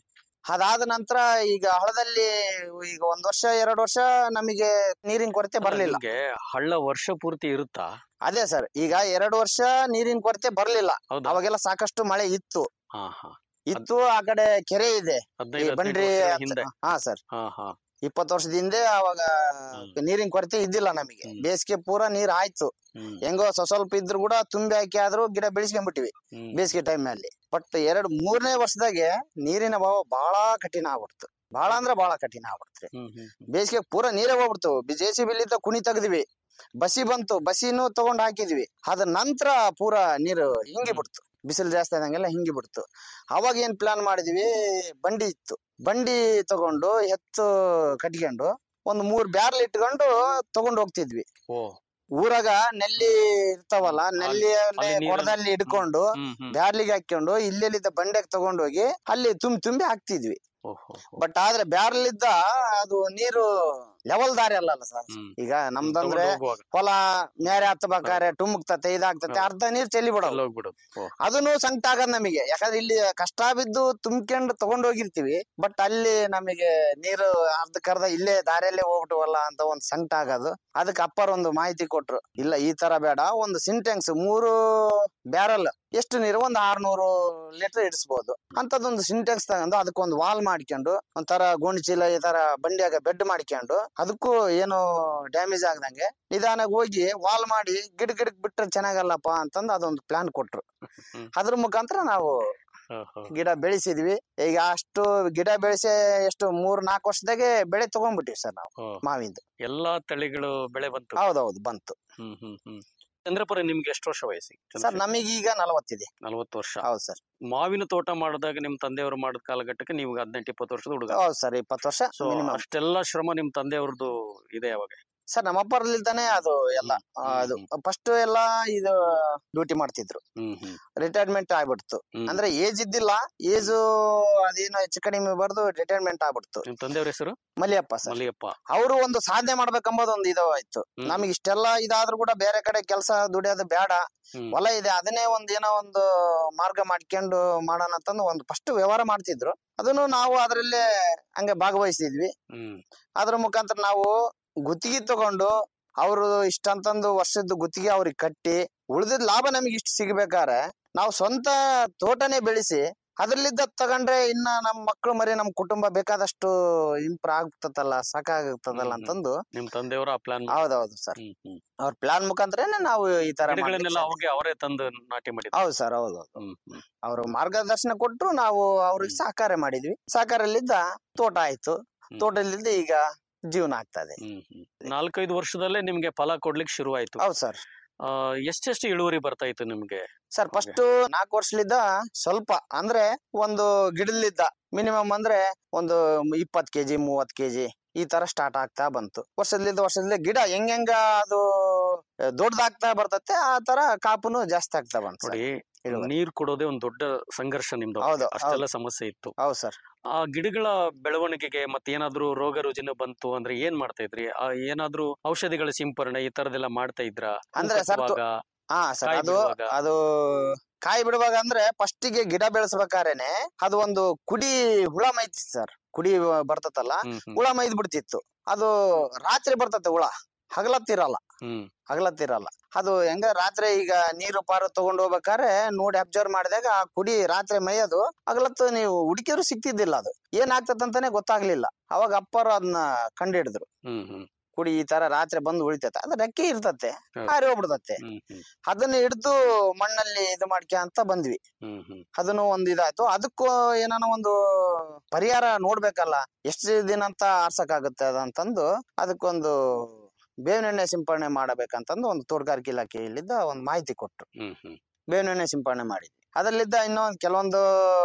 ಅದಾದ ನಂತರ ಈಗ ಹಳದಲ್ಲಿ ಈಗ ಒಂದ್ ವರ್ಷ ಎರಡು ವರ್ಷ ನಮಗೆ ನೀರಿನ ಕೊರತೆ ಬರ್ಲಿಲ್ಲ ನಿಮ್ಗೆ ಹಳ್ಳ ವರ್ಷ ಪೂರ್ತಿ ಇರುತ್ತಾ ಅದೇ ಸರ್ ಈಗ ಎರಡು ವರ್ಷ ನೀರಿನ ಕೊರತೆ ಬರ್ಲಿಲ್ಲ ಹೌದಾ? ಅವಾಗೆಲ್ಲ ಸಾಕಷ್ಟು ಮಳೆ ಇತ್ತು ಹಾ ಹಾ ಇತ್ತು ಆ ಕಡೆ ಕೆರೆ ಇದೆ ಈ ಹದಿನೈದು ಬಂಡ್ರಿ ಹದಿನೈದು ವರ್ಷಗಳ ಹತ್ರ- ಹಿಂದೆ ಹಾ ಸರ್ ಹಾ ಹಾ ಇಪ್ಪತ್ತು ವರ್ಷದ ಹಿಂದೆ ಅವಾಗ ನೀರಿನ ಕೊರತೆ ಇದ್ದಿಲ್ಲ ನಮಗೆ ಬೇಸಿಗೆ ಪೂರಾ ನೀರ್ ಆಯ್ತು ಹ್ಮ್ ಹೆಂಗೋ ಸ್ವ ಸ್ವಲ್ಪ ಇದ್ರು ಕೂಡ ತುಂಬಿ ಹಾಕಿ ಆದ್ರೂ ಗಿಡ ಬೆಳೆಸ್ಕೊಂಡ್ಬಿಟ್ಟಿವಿ ಹ್ಮ್. ಬೇಸಿಗೆ ಟೈಮ್ ಅಲ್ಲಿ ಬಟ್ ಎರಡ್ ಮೂರನೇ ವರ್ಷದಾಗೆ ನೀರಿನ ಅಭಾವ ಬಹಳ ಕಠಿಣ ಆಗ್ಬಿಡ್ತು ಬಹಳ ಅಂದ್ರೆ ಬಹಳ ಕಠಿಣ ಆಗ್ಬಿಡ್ತ್ರಿ ಹ್ಮ್ ಹ್ಮ್ ಬೇಸಿಗೆ ಪೂರಾ ನೀರೇ ಹೋಗ್ಬಿಡ್ತು ಜೆ ಸಿ ಬಿಲಿಂದ ಕುಣಿ ತೆಗ್ದ್ವಿ ಬಸಿ ಬಂತು ಬಸಿನೂ ತಗೊಂಡ್ ಹಾಕಿದ್ವಿ ಅದ ನಂತರ ಪೂರಾ ನೀರು ಹಿಂಗಿ ಬಿಡ್ತು ಬಿಸಿಲು ಜಾಸ್ತಿ ಆದಂಗೆಲ್ಲ ಹಿಂಗಿ ಬಿಡ್ತು ಅವಾಗ ಏನ್ ಪ್ಲಾನ್ ಮಾಡಿದ್ವಿ ಬಂಡಿ ಇತ್ತು ಬಂಡಿ ತಗೊಂಡು ಎತ್ತು ಕಟ್ಕೊಂಡು ಒಂದ್ ಮೂರ್ ಬ್ಯಾರ್ಲ್ ಇಟ್ಕೊಂಡು ತಗೊಂಡ್ ಹೋಗ್ತಿದ್ವಿ ಓ ಊರಾಗ ನೆಲ್ಲಿ ಇರ್ತಾವಲ್ಲ ನೆಲ್ಲಿ ಅಲ್ಲಿ ನೀರನ್ನ- ಕೊಡದಲ್ಲಿ ಹಿಡ್ಕೊಂಡು ಹ್ಮ್ ಹ್ಮ್ ಬ್ಯಾರ್ಲಿಗೆ ಹಾಕೊಂಡು ಇಲ್ಲೆಲ್ಲಿದ್ದ ಬಂಡೆಗೆ ತಗೊಂಡೋಗಿ ಅಲ್ಲಿ ತುಂಬಿ ತುಂಬಿ ಹಾಕ್ತಿದ್ವಿ ಓಹೋ ಬಟ್ ಆದ್ರೆ ಬ್ಯಾರ್ಲಿದ್ದ ಅದು ನೀರು ಲೆವೆಲ್ ದಾರಿ ಅಲ್ಲ ಸರ್ ಹ್ಮ್ ಈಗ ನಮ್ದಂದ್ರೆ ತಗೊಂಡ್ ಹೋಗುವಾಗ. ಹೊಲ ಮೇರೆ ಹತ್ತಬೇಕಾರೆ ಟುಮುಕ್ತತೆ ಇದಾಗ್ತತೆ ಅರ್ಧ ನೀರ್ ಚೆಲ್ಲಿ ಬಿಡೋದು ಹೋಗ್ಬಿಡೋದು ಓ ಅದನ್ನು ಸಂಕಟ ಆಗದ್ ನಮಗೆ ಯಾಕಂದ್ರೆ ಇಲ್ಲಿ ಕಷ್ಟ ಬಿದ್ದು ತುಂಬ್ಕೊಂಡು ತಗೊಂಡ್ ಹೋಗಿರ್ತೀವಿ ಬಟ್ ಅಲ್ಲಿ ನಮಗೆ ನೀರು ಅರ್ಧಕ್ಕರ್ಧ ಇಲ್ಲೇ ದಾರಿಯಲ್ಲೇ ಹೋಗ್ಬಿಟ್ವಲ್ಲ ಅಂತ ಒಂದ್ ಸಂಕಟ ಆಗೋದು ಅದಕ್ಕೆ ಅಪ್ಪರ್ ಒಂದು ಮಾಹಿತಿ ಕೊಟ್ರು ಇಲ್ಲ ಈ ತರ ಬೇಡ ಒಂದು ಸಿಂಟೆಕ್ಸ್ ಮೂರು ಬ್ಯಾರಲ್ ಎಷ್ಟು ನೀರು ಒಂದ್ ಆರ್ನೂರು ಲೀಟರ್ ಇಡಿಸ್ಬೋದು ಅಂತದೊಂದು ಸಿಂಟೆಕ್ಸ್ ತಗೊಂಡು ಅದಕ್ಕೊಂದು ವಾಲ್ ಮಾಡ್ಕೊಂಡು ಒಂಥರ ಗೋಣಿ ಚೀಲ ಈ ತರ ಬಂಡಿಯಾಗ ಬೆಡ್ ಮಾಡ್ಕೊಂಡು ಅದಕ್ಕೂ ಏನು ಡ್ಯಾಮೇಜ್ ಆಗದಂಗೆ ನಿಧಾನಾಗಿ ಹೋಗಿ ವಾಲ್ ಮಾಡಿ ಗಿಡ ಗಿಡಕ್ ಬಿಟ್ರೆ ಚೆನ್ನಾಗಲ್ಲಪ್ಪ ಅಂತಂದು ಅದೊಂದು ಪ್ಲಾನ್ ಕೊಟ್ರು ಹ್ಮ್. ಅದ್ರ ಮುಖಾಂತರ ನಾವು ಓಹೋ. ಗಿಡ ಬೆಳೆಸಿದ್ವಿ ಈಗ ಅಷ್ಟು ಗಿಡ ಬೆಳೆಸಿ ಎಷ್ಟು ಮೂರ್ ನಾಲ್ಕು ವರ್ಷದಾಗೆ ಬೆಳೆ ತಗೊಂಡ್ಬಿಟ್ಟಿವಿ ಸರ್ ನಾವು ಓ. ಮಾವಿಂದು ಎಲ್ಲಾ ತಳಿಗಳು ಬೆಳೆ ಬಂತು ಹೌದೌದು ಬಂತು ಹ್ಮ್ ಹ್ಮ್ ಹ್ಮ್ ಚಂದ್ರಪುರ ನಿಮ್ಗೆ ಎಷ್ಟು ವರ್ಷ ವಯಸ್ಸಿ ಸರ್ ನಮಗೀಗ ನಲವತ್ತಿದೆ ನಲವತ್ತು ವರ್ಷ ಹೌದು ಸರ್ ಮಾವಿನ ತೋಟ ಮಾಡಿದಾಗ ನಿಮ್ ತಂದೆಯವರು ಮಾಡಿದ ಕಾಲಘಟ್ಟಕ್ಕೆ ನೀವು ಹದಿನೆಂಟು ಇಪ್ಪತ್ತು ವರ್ಷದ ಹುಡುಗ ಹೌದು ಸರ್ ಇಪ್ಪತ್ತು ವರ್ಷ ಸೊ ಮಿನಿಮಮ್ ಅಷ್ಟೆಲ್ಲ ಶ್ರಮ ನಿಮ್ ತಂದೆಯವ್ರದ್ದು ಇದೆ ಅವಾಗ ಸರ್ ನಮ್ಮ ಅಪ್ಪರ್ಲಿದ್ದಾನೆ ಅದು ಎಲ್ಲ ಆ, ಅದು ಫಸ್ಟ್ ಎಲ್ಲ ಇದು ಡ್ಯೂಟಿ ಮಾಡ್ತಿದ್ರು ಹ್ಮ್ ಹ್ಮ್ ರಿಟೈರ್ಮೆಂಟ್ ಆಗ್ಬಿಡ್ತು ಹ್ಮ್. ಅಂದ್ರೆ ಏಜ್ ಇದ್ದಿಲ್ಲ ಏಜ್ ಅದೇನೋ ಹೆಚ್ಚು ಕಡಿಮೆ ಬರ್ದು ರಿಟೈರ್ಮೆಂಟ್ ಆಗ್ಬಿಡ್ತು ನಿಮ್ ತಂದೆಯವ್ರ ಹೆಸರು ಮಲಿಯಪ್ಪ ಸರ್ ಮಲಿಯಪ್ಪ ಅವರು ಒಂದು ಸಾಧನೆ ಮಾಡ್ಬೇಕಂಬೋದು ಒಂದು ಇದಾಯ್ತು ಹ್ಮ್. ನಮಗೆ ಇಷ್ಟೆಲ್ಲ ಇದಾದ್ರೂ ಕೂಡ ಬೇರೆ ಕಡೆ ಕೆಲಸ ದುಡಿಯೋದು ಬೇಡ ಹ್ಮ್. ಹೊಲ ಇದೆ ಅದನ್ನೇ ಒಂದ್ ಏನೋ ಒಂದು ಮಾರ್ಗ ಮಾಡ್ಕೊಂಡು ಮಾಡೋಣ ಅಂತಂದು ಒಂದು ಫಸ್ಟ್ ವ್ಯವಹಾರ ಮಾಡ್ತಿದ್ರು ಅದನ್ನು ನಾವು ಅದರಲ್ಲೇ ಹಂಗೆ ಭಾಗವಹಿಸಿದ್ವಿ ಹ್ಮ್ ಅದ್ರ ಮುಖಾಂತರ ನಾವು ಗುತ್ತಿಗೆ ತಗೊಂಡು ಅವರು ಇಷ್ಟಂತಂದು ವರ್ಷದ ಗುತ್ತಿಗೆ ಅವ್ರಿಗೆ ಕಟ್ಟಿ ಉಳಿದಿದ್ ಲಾಭ ನಮಗೆ ಇಷ್ಟು ಸಿಗ್ಬೇಕಾದ್ರೆ ನಾವು ಸ್ವಂತ ತೋಟನೇ ಬೆಳೆಸಿ ಅದ್ರಲ್ಲಿದ್ದ ತಗೊಂಡ್ರೆ ಇನ್ನ ನಮ್ ಮಕ್ಳು ಮರಿ ನಮ್ ಕುಟುಂಬ ಬೇಕಾದಷ್ಟು ಇಂಪ್ರೂವ್ ಆಗ್ತದಲ್ಲ ಸಾಕಾಗ್ತದಲ್ಲ ಅಂತಂದು ನಿಮ್ ತಂದೆಯವರು ಆ ಪ್ಲಾನ್ ಹೌದೌದು ಸರ್ ಹ್ಮ್ ಹ್ಮ್ ಅವ್ರ ಪ್ಲಾನ್ ಮುಖಾಂತರನೇ ನಾವು ಈ ತರ ಗಿಡಗಳನ್ನೆಲ್ಲ ಮಾಡ್ಲಿಕ್ಕೆ ಅವಾಗೆ ಅವರೇ ತಂದು ನಾಟಿ ಮಾಡಿದ್ರು ಹೌದು ಸರ್ ಹೌದು ಹ್ಮ್ ಹ್ಮ್ ಅವರು ಮಾರ್ಗದರ್ಶನ ಕೊಟ್ರು ನಾವು ಅವ್ರಿಗೆ ಸಹಕಾರ ಮಾಡಿದ್ವಿ ಸಹಕಾರಲ್ಲಿದ್ದ ತೋಟ ಆಯ್ತು ತೋಟದಲ್ಲಿದ್ದ ಈಗ ಜೀವನ ಆಗ್ತಾ ಇದೆ ಹ್ಮ್ ಹ್ಮ್ ನಾಲ್ಕೈದು ವರ್ಷದಲ್ಲೇ ನಿಮ್ಗೆ ಫಲ ಕೊಡ್ಲಿಕ್ಕೆ ಶುರು ಆಯ್ತು ಹೌದು ಸರ್ ಆ, ಎಷ್ಟೆಷ್ಟು ಇಳುವರಿ ಬರ್ತಾ ಇತ್ತು ನಿಮ್ಗೆ ಸರ್ ಫಸ್ಟ್ ನಾಲ್ಕು ವರ್ಷಲಿದ್ದ ಸ್ವಲ್ಪ ಅಂದ್ರೆ ಒಂದು ಗಿಡಲಿದ್ದ ಮಿನಿಮಮ್ ಅಂದ್ರೆ ಒಂದು ಇಪ್ಪತ್ ಕೆಜಿ ಮೂವತ್ ಕೆಜಿ ಈ ತರ ಸ್ಟಾರ್ಟ್ ಆಗ್ತಾ ಬಂತು ವರ್ಷದಲ್ಲಿದ್ದ ವರ್ಷದಲ್ಲಿ ಗಿಡ ಹೆಂಗ್ ಹೆಂಗ ಅದು ದೊಡ್ಡದಾಗ್ತಾ ಬರ್ತತೆ ಆ ತರ ಕಾಪುನು ಜಾಸ್ತಿ ಆಗ್ತಾ ಬಂತು ನೋಡಿ ಇಳುವರಿ. ನೀರ್ ಕೊಡೋದೇ ಒಂದ್ ದೊಡ್ಡ ಸಂಘರ್ಷ ನಿಮ್ದು ಹೌದು, ಅಷ್ಟೆಲ್ಲ ಹೌದು. ಸಮಸ್ಯೆ ಇತ್ತು ಹೌದು ಸರ್ ಆ ಗಿಡಗಳ ಬೆಳವಣಿಗೆಗೆ ಮತ್ತೆ ಏನಾದ್ರೂ ರೋಗ ರುಜಿನ ಬಂತು ಅಂದ್ರೆ ಏನ್ ಮಾಡ್ತಾ ಇದ್ರಿ ಆ ಏನಾದ್ರೂ ಔಷಧಿಗಳ ಸಿಂಪರಣೆ ಈ ತರದೆಲ್ಲ ಮಾಡ್ತಾ ಇದ್ರ ಅಂದ್ರೆ ಸರ್ ತು- ಹಾ ಸರ್ ಕಾಯಿ ಅದು ಬಿಡುವಾಗ. ಅದು ಕಾಯಿ ಬಿಡುವಾಗ ಅಂದ್ರೆ ಫಸ್ಟ್ ಗೆ ಗಿಡ ಬೆಳೆಸ್ಬೇಕಾರೇನೆ ಅದು ಒಂದು ಕುಡಿ ಹುಳ ಮೈತಿ ಸರ್ ಕುಡಿ ಬರ್ತತಲ್ಲ ಹುಳ ಮೈದ್ ಬಿಡ್ತಿತ್ತು ಅದು ರಾತ್ರಿ ಬರ್ತತೆ ಹುಳ ಹಗಲತ್ತಿರಲ್ಲ ಹ್ಮ್ ಹಗಲತ್ತಿರಲ್ಲ ಅದು ಹೆಂಗ ರಾತ್ರಿ ಈಗ ನೀರು ಪಾರು ತಗೊಂಡ್ ಹೋಗ್ಬೇಕಾದ್ರೆ ನೋಡಿ ಅಬ್ಸರ್ವ್ ಮಾಡಿದಾಗ ಆ ಕುಡಿ ರಾತ್ರಿ ಮೈಯೋದು ಹಗಲತ್ತು ನೀವು ಹುಡುಕಿದ್ರು ಸಿಕ್ತಿದ್ದಿಲ್ಲ ಅದು ಏನ್ ಆಗ್ತದಂತಾನೆ ಗೊತ್ತಾಗ್ಲಿಲ್ಲ ಅವಾಗ ಅಪ್ಪರು ಅದನ್ನ ಕಂಡಿಡಿದ್ರು ಹ್ಮ್ ಹ್ಮ್ ಕುಡಿ ಈ ತರ ರಾತ್ರಿ ಬಂದು ಉಳಿತೈತೆ ಅದು ರೆಕ್ಕೆ ಇರ್ತತೆ ಹೌದು. ಹಾರಿ ಹೋಗ್ಬಿಡ್ತತೆ ಹ್ಮ್ ಹ್ಮ್ ಅದನ್ನ ಹಿಡ್ದು ಮಣ್ಣಲ್ಲಿ ಇದು ಮಾಡ್ಕ್ಯ ಅಂತ ಬಂದ್ವಿ ಹ್ಮ್ ಹ್ಮ್ ಅದನ್ನು ಒಂದು ಇದಾಯ್ತು ಅದಕ್ಕೂ ಏನಾನ ಒಂದು ಪರಿಹಾರ ನೋಡ್ಬೇಕಲ್ಲ ಎಷ್ಟು ದಿನ ಅಂತ ಆರ್ಸಕ್ಕಾಗುತ್ತೆ ಅದಂತಂದು ಅದಕ್ಕೊಂದು ಬೇವಿನ ಎಣ್ಣೆ ಸಿಂಪರಣೆ ಮಾಡಬೇಕಂತಂದು ಒಂದು ತೋಟಗಾರಿಕೆ ಇಲಾಖೆಯಲ್ಲಿದ್ದ ಒಂದು ಮಾಹಿತಿ ಕೊಟ್ರು ಹ್ಮ್ ಹ್ಮ್ ಬೇವಿನ ಎಣ್ಣೆ ಸಿಂಪರಣೆ ಮಾಡಿದ್ವಿ ಅದರಲ್ಲಿದ್ದ ಇನ್ನೊಂದು ಕೆಲವೊಂದು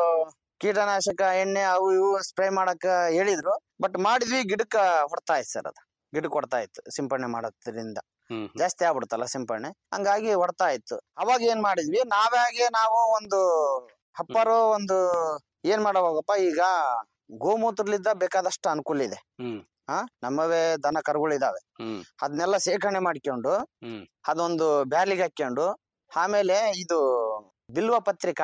ಕೀಟನಾಶಕ ಎಣ್ಣೆ ಅವು ಇವು ಸ್ಪ್ರೇ ಮಾಡಕ್ ಹೇಳಿದ್ರು ಬಟ್ ಮಾಡಿದ್ವಿ ಗಿಡಕ್ಕ ಹೊಡ್ತಾ ಇತ್ತು ಸರ್ ಅದು ಗಿಡಕ್ಕೆ ಹೊಡ್ತಾ ಇತ್ತು ಸಿಂಪರಣೆ ಮಾಡೋದ್ರಿಂದ ಹ್ಮ್ ಜಾಸ್ತಿ ಆಗ್ಬಿಡುತ್ತಲ್ಲ ಸಿಂಪರಣೆ ಹಂಗಾಗಿ ಹೊಡ್ತಾ ಇತ್ತು ಅವಾಗ ಏನ್ ಮಾಡಿದ್ವಿ ನಾವಾಗೆ ನಾವು ಒಂದು ಹಪ್ಪರು ಒಂದು ಏನ್ ಮಾಡೋವಾಗಪ್ಪ ಈಗ ಗೋಮೂತ್ರಲಿದ್ದ ಬೇಕಾದಷ್ಟು ಅನುಕೂಲ ಇದೆ ಹ್ಮ್ ಹಾ ನಮ್ಮವೇ ದನ ಕರುಗಳಿದಾವೆ ಹ್ಮ್ ಅದನ್ನೆಲ್ಲ ಶೇಖರಣೆ ಮಾಡ್ಕೊಂಡು ಹ್ಮ್ ಅದೊಂದು ಬ್ಯಾಲಿಗೆ ಹಾಕ್ಕೊಂಡು ಆಮೇಲೆ ಇದು ಬಿಲ್ವ ಪತ್ರಿಕಾಯಿ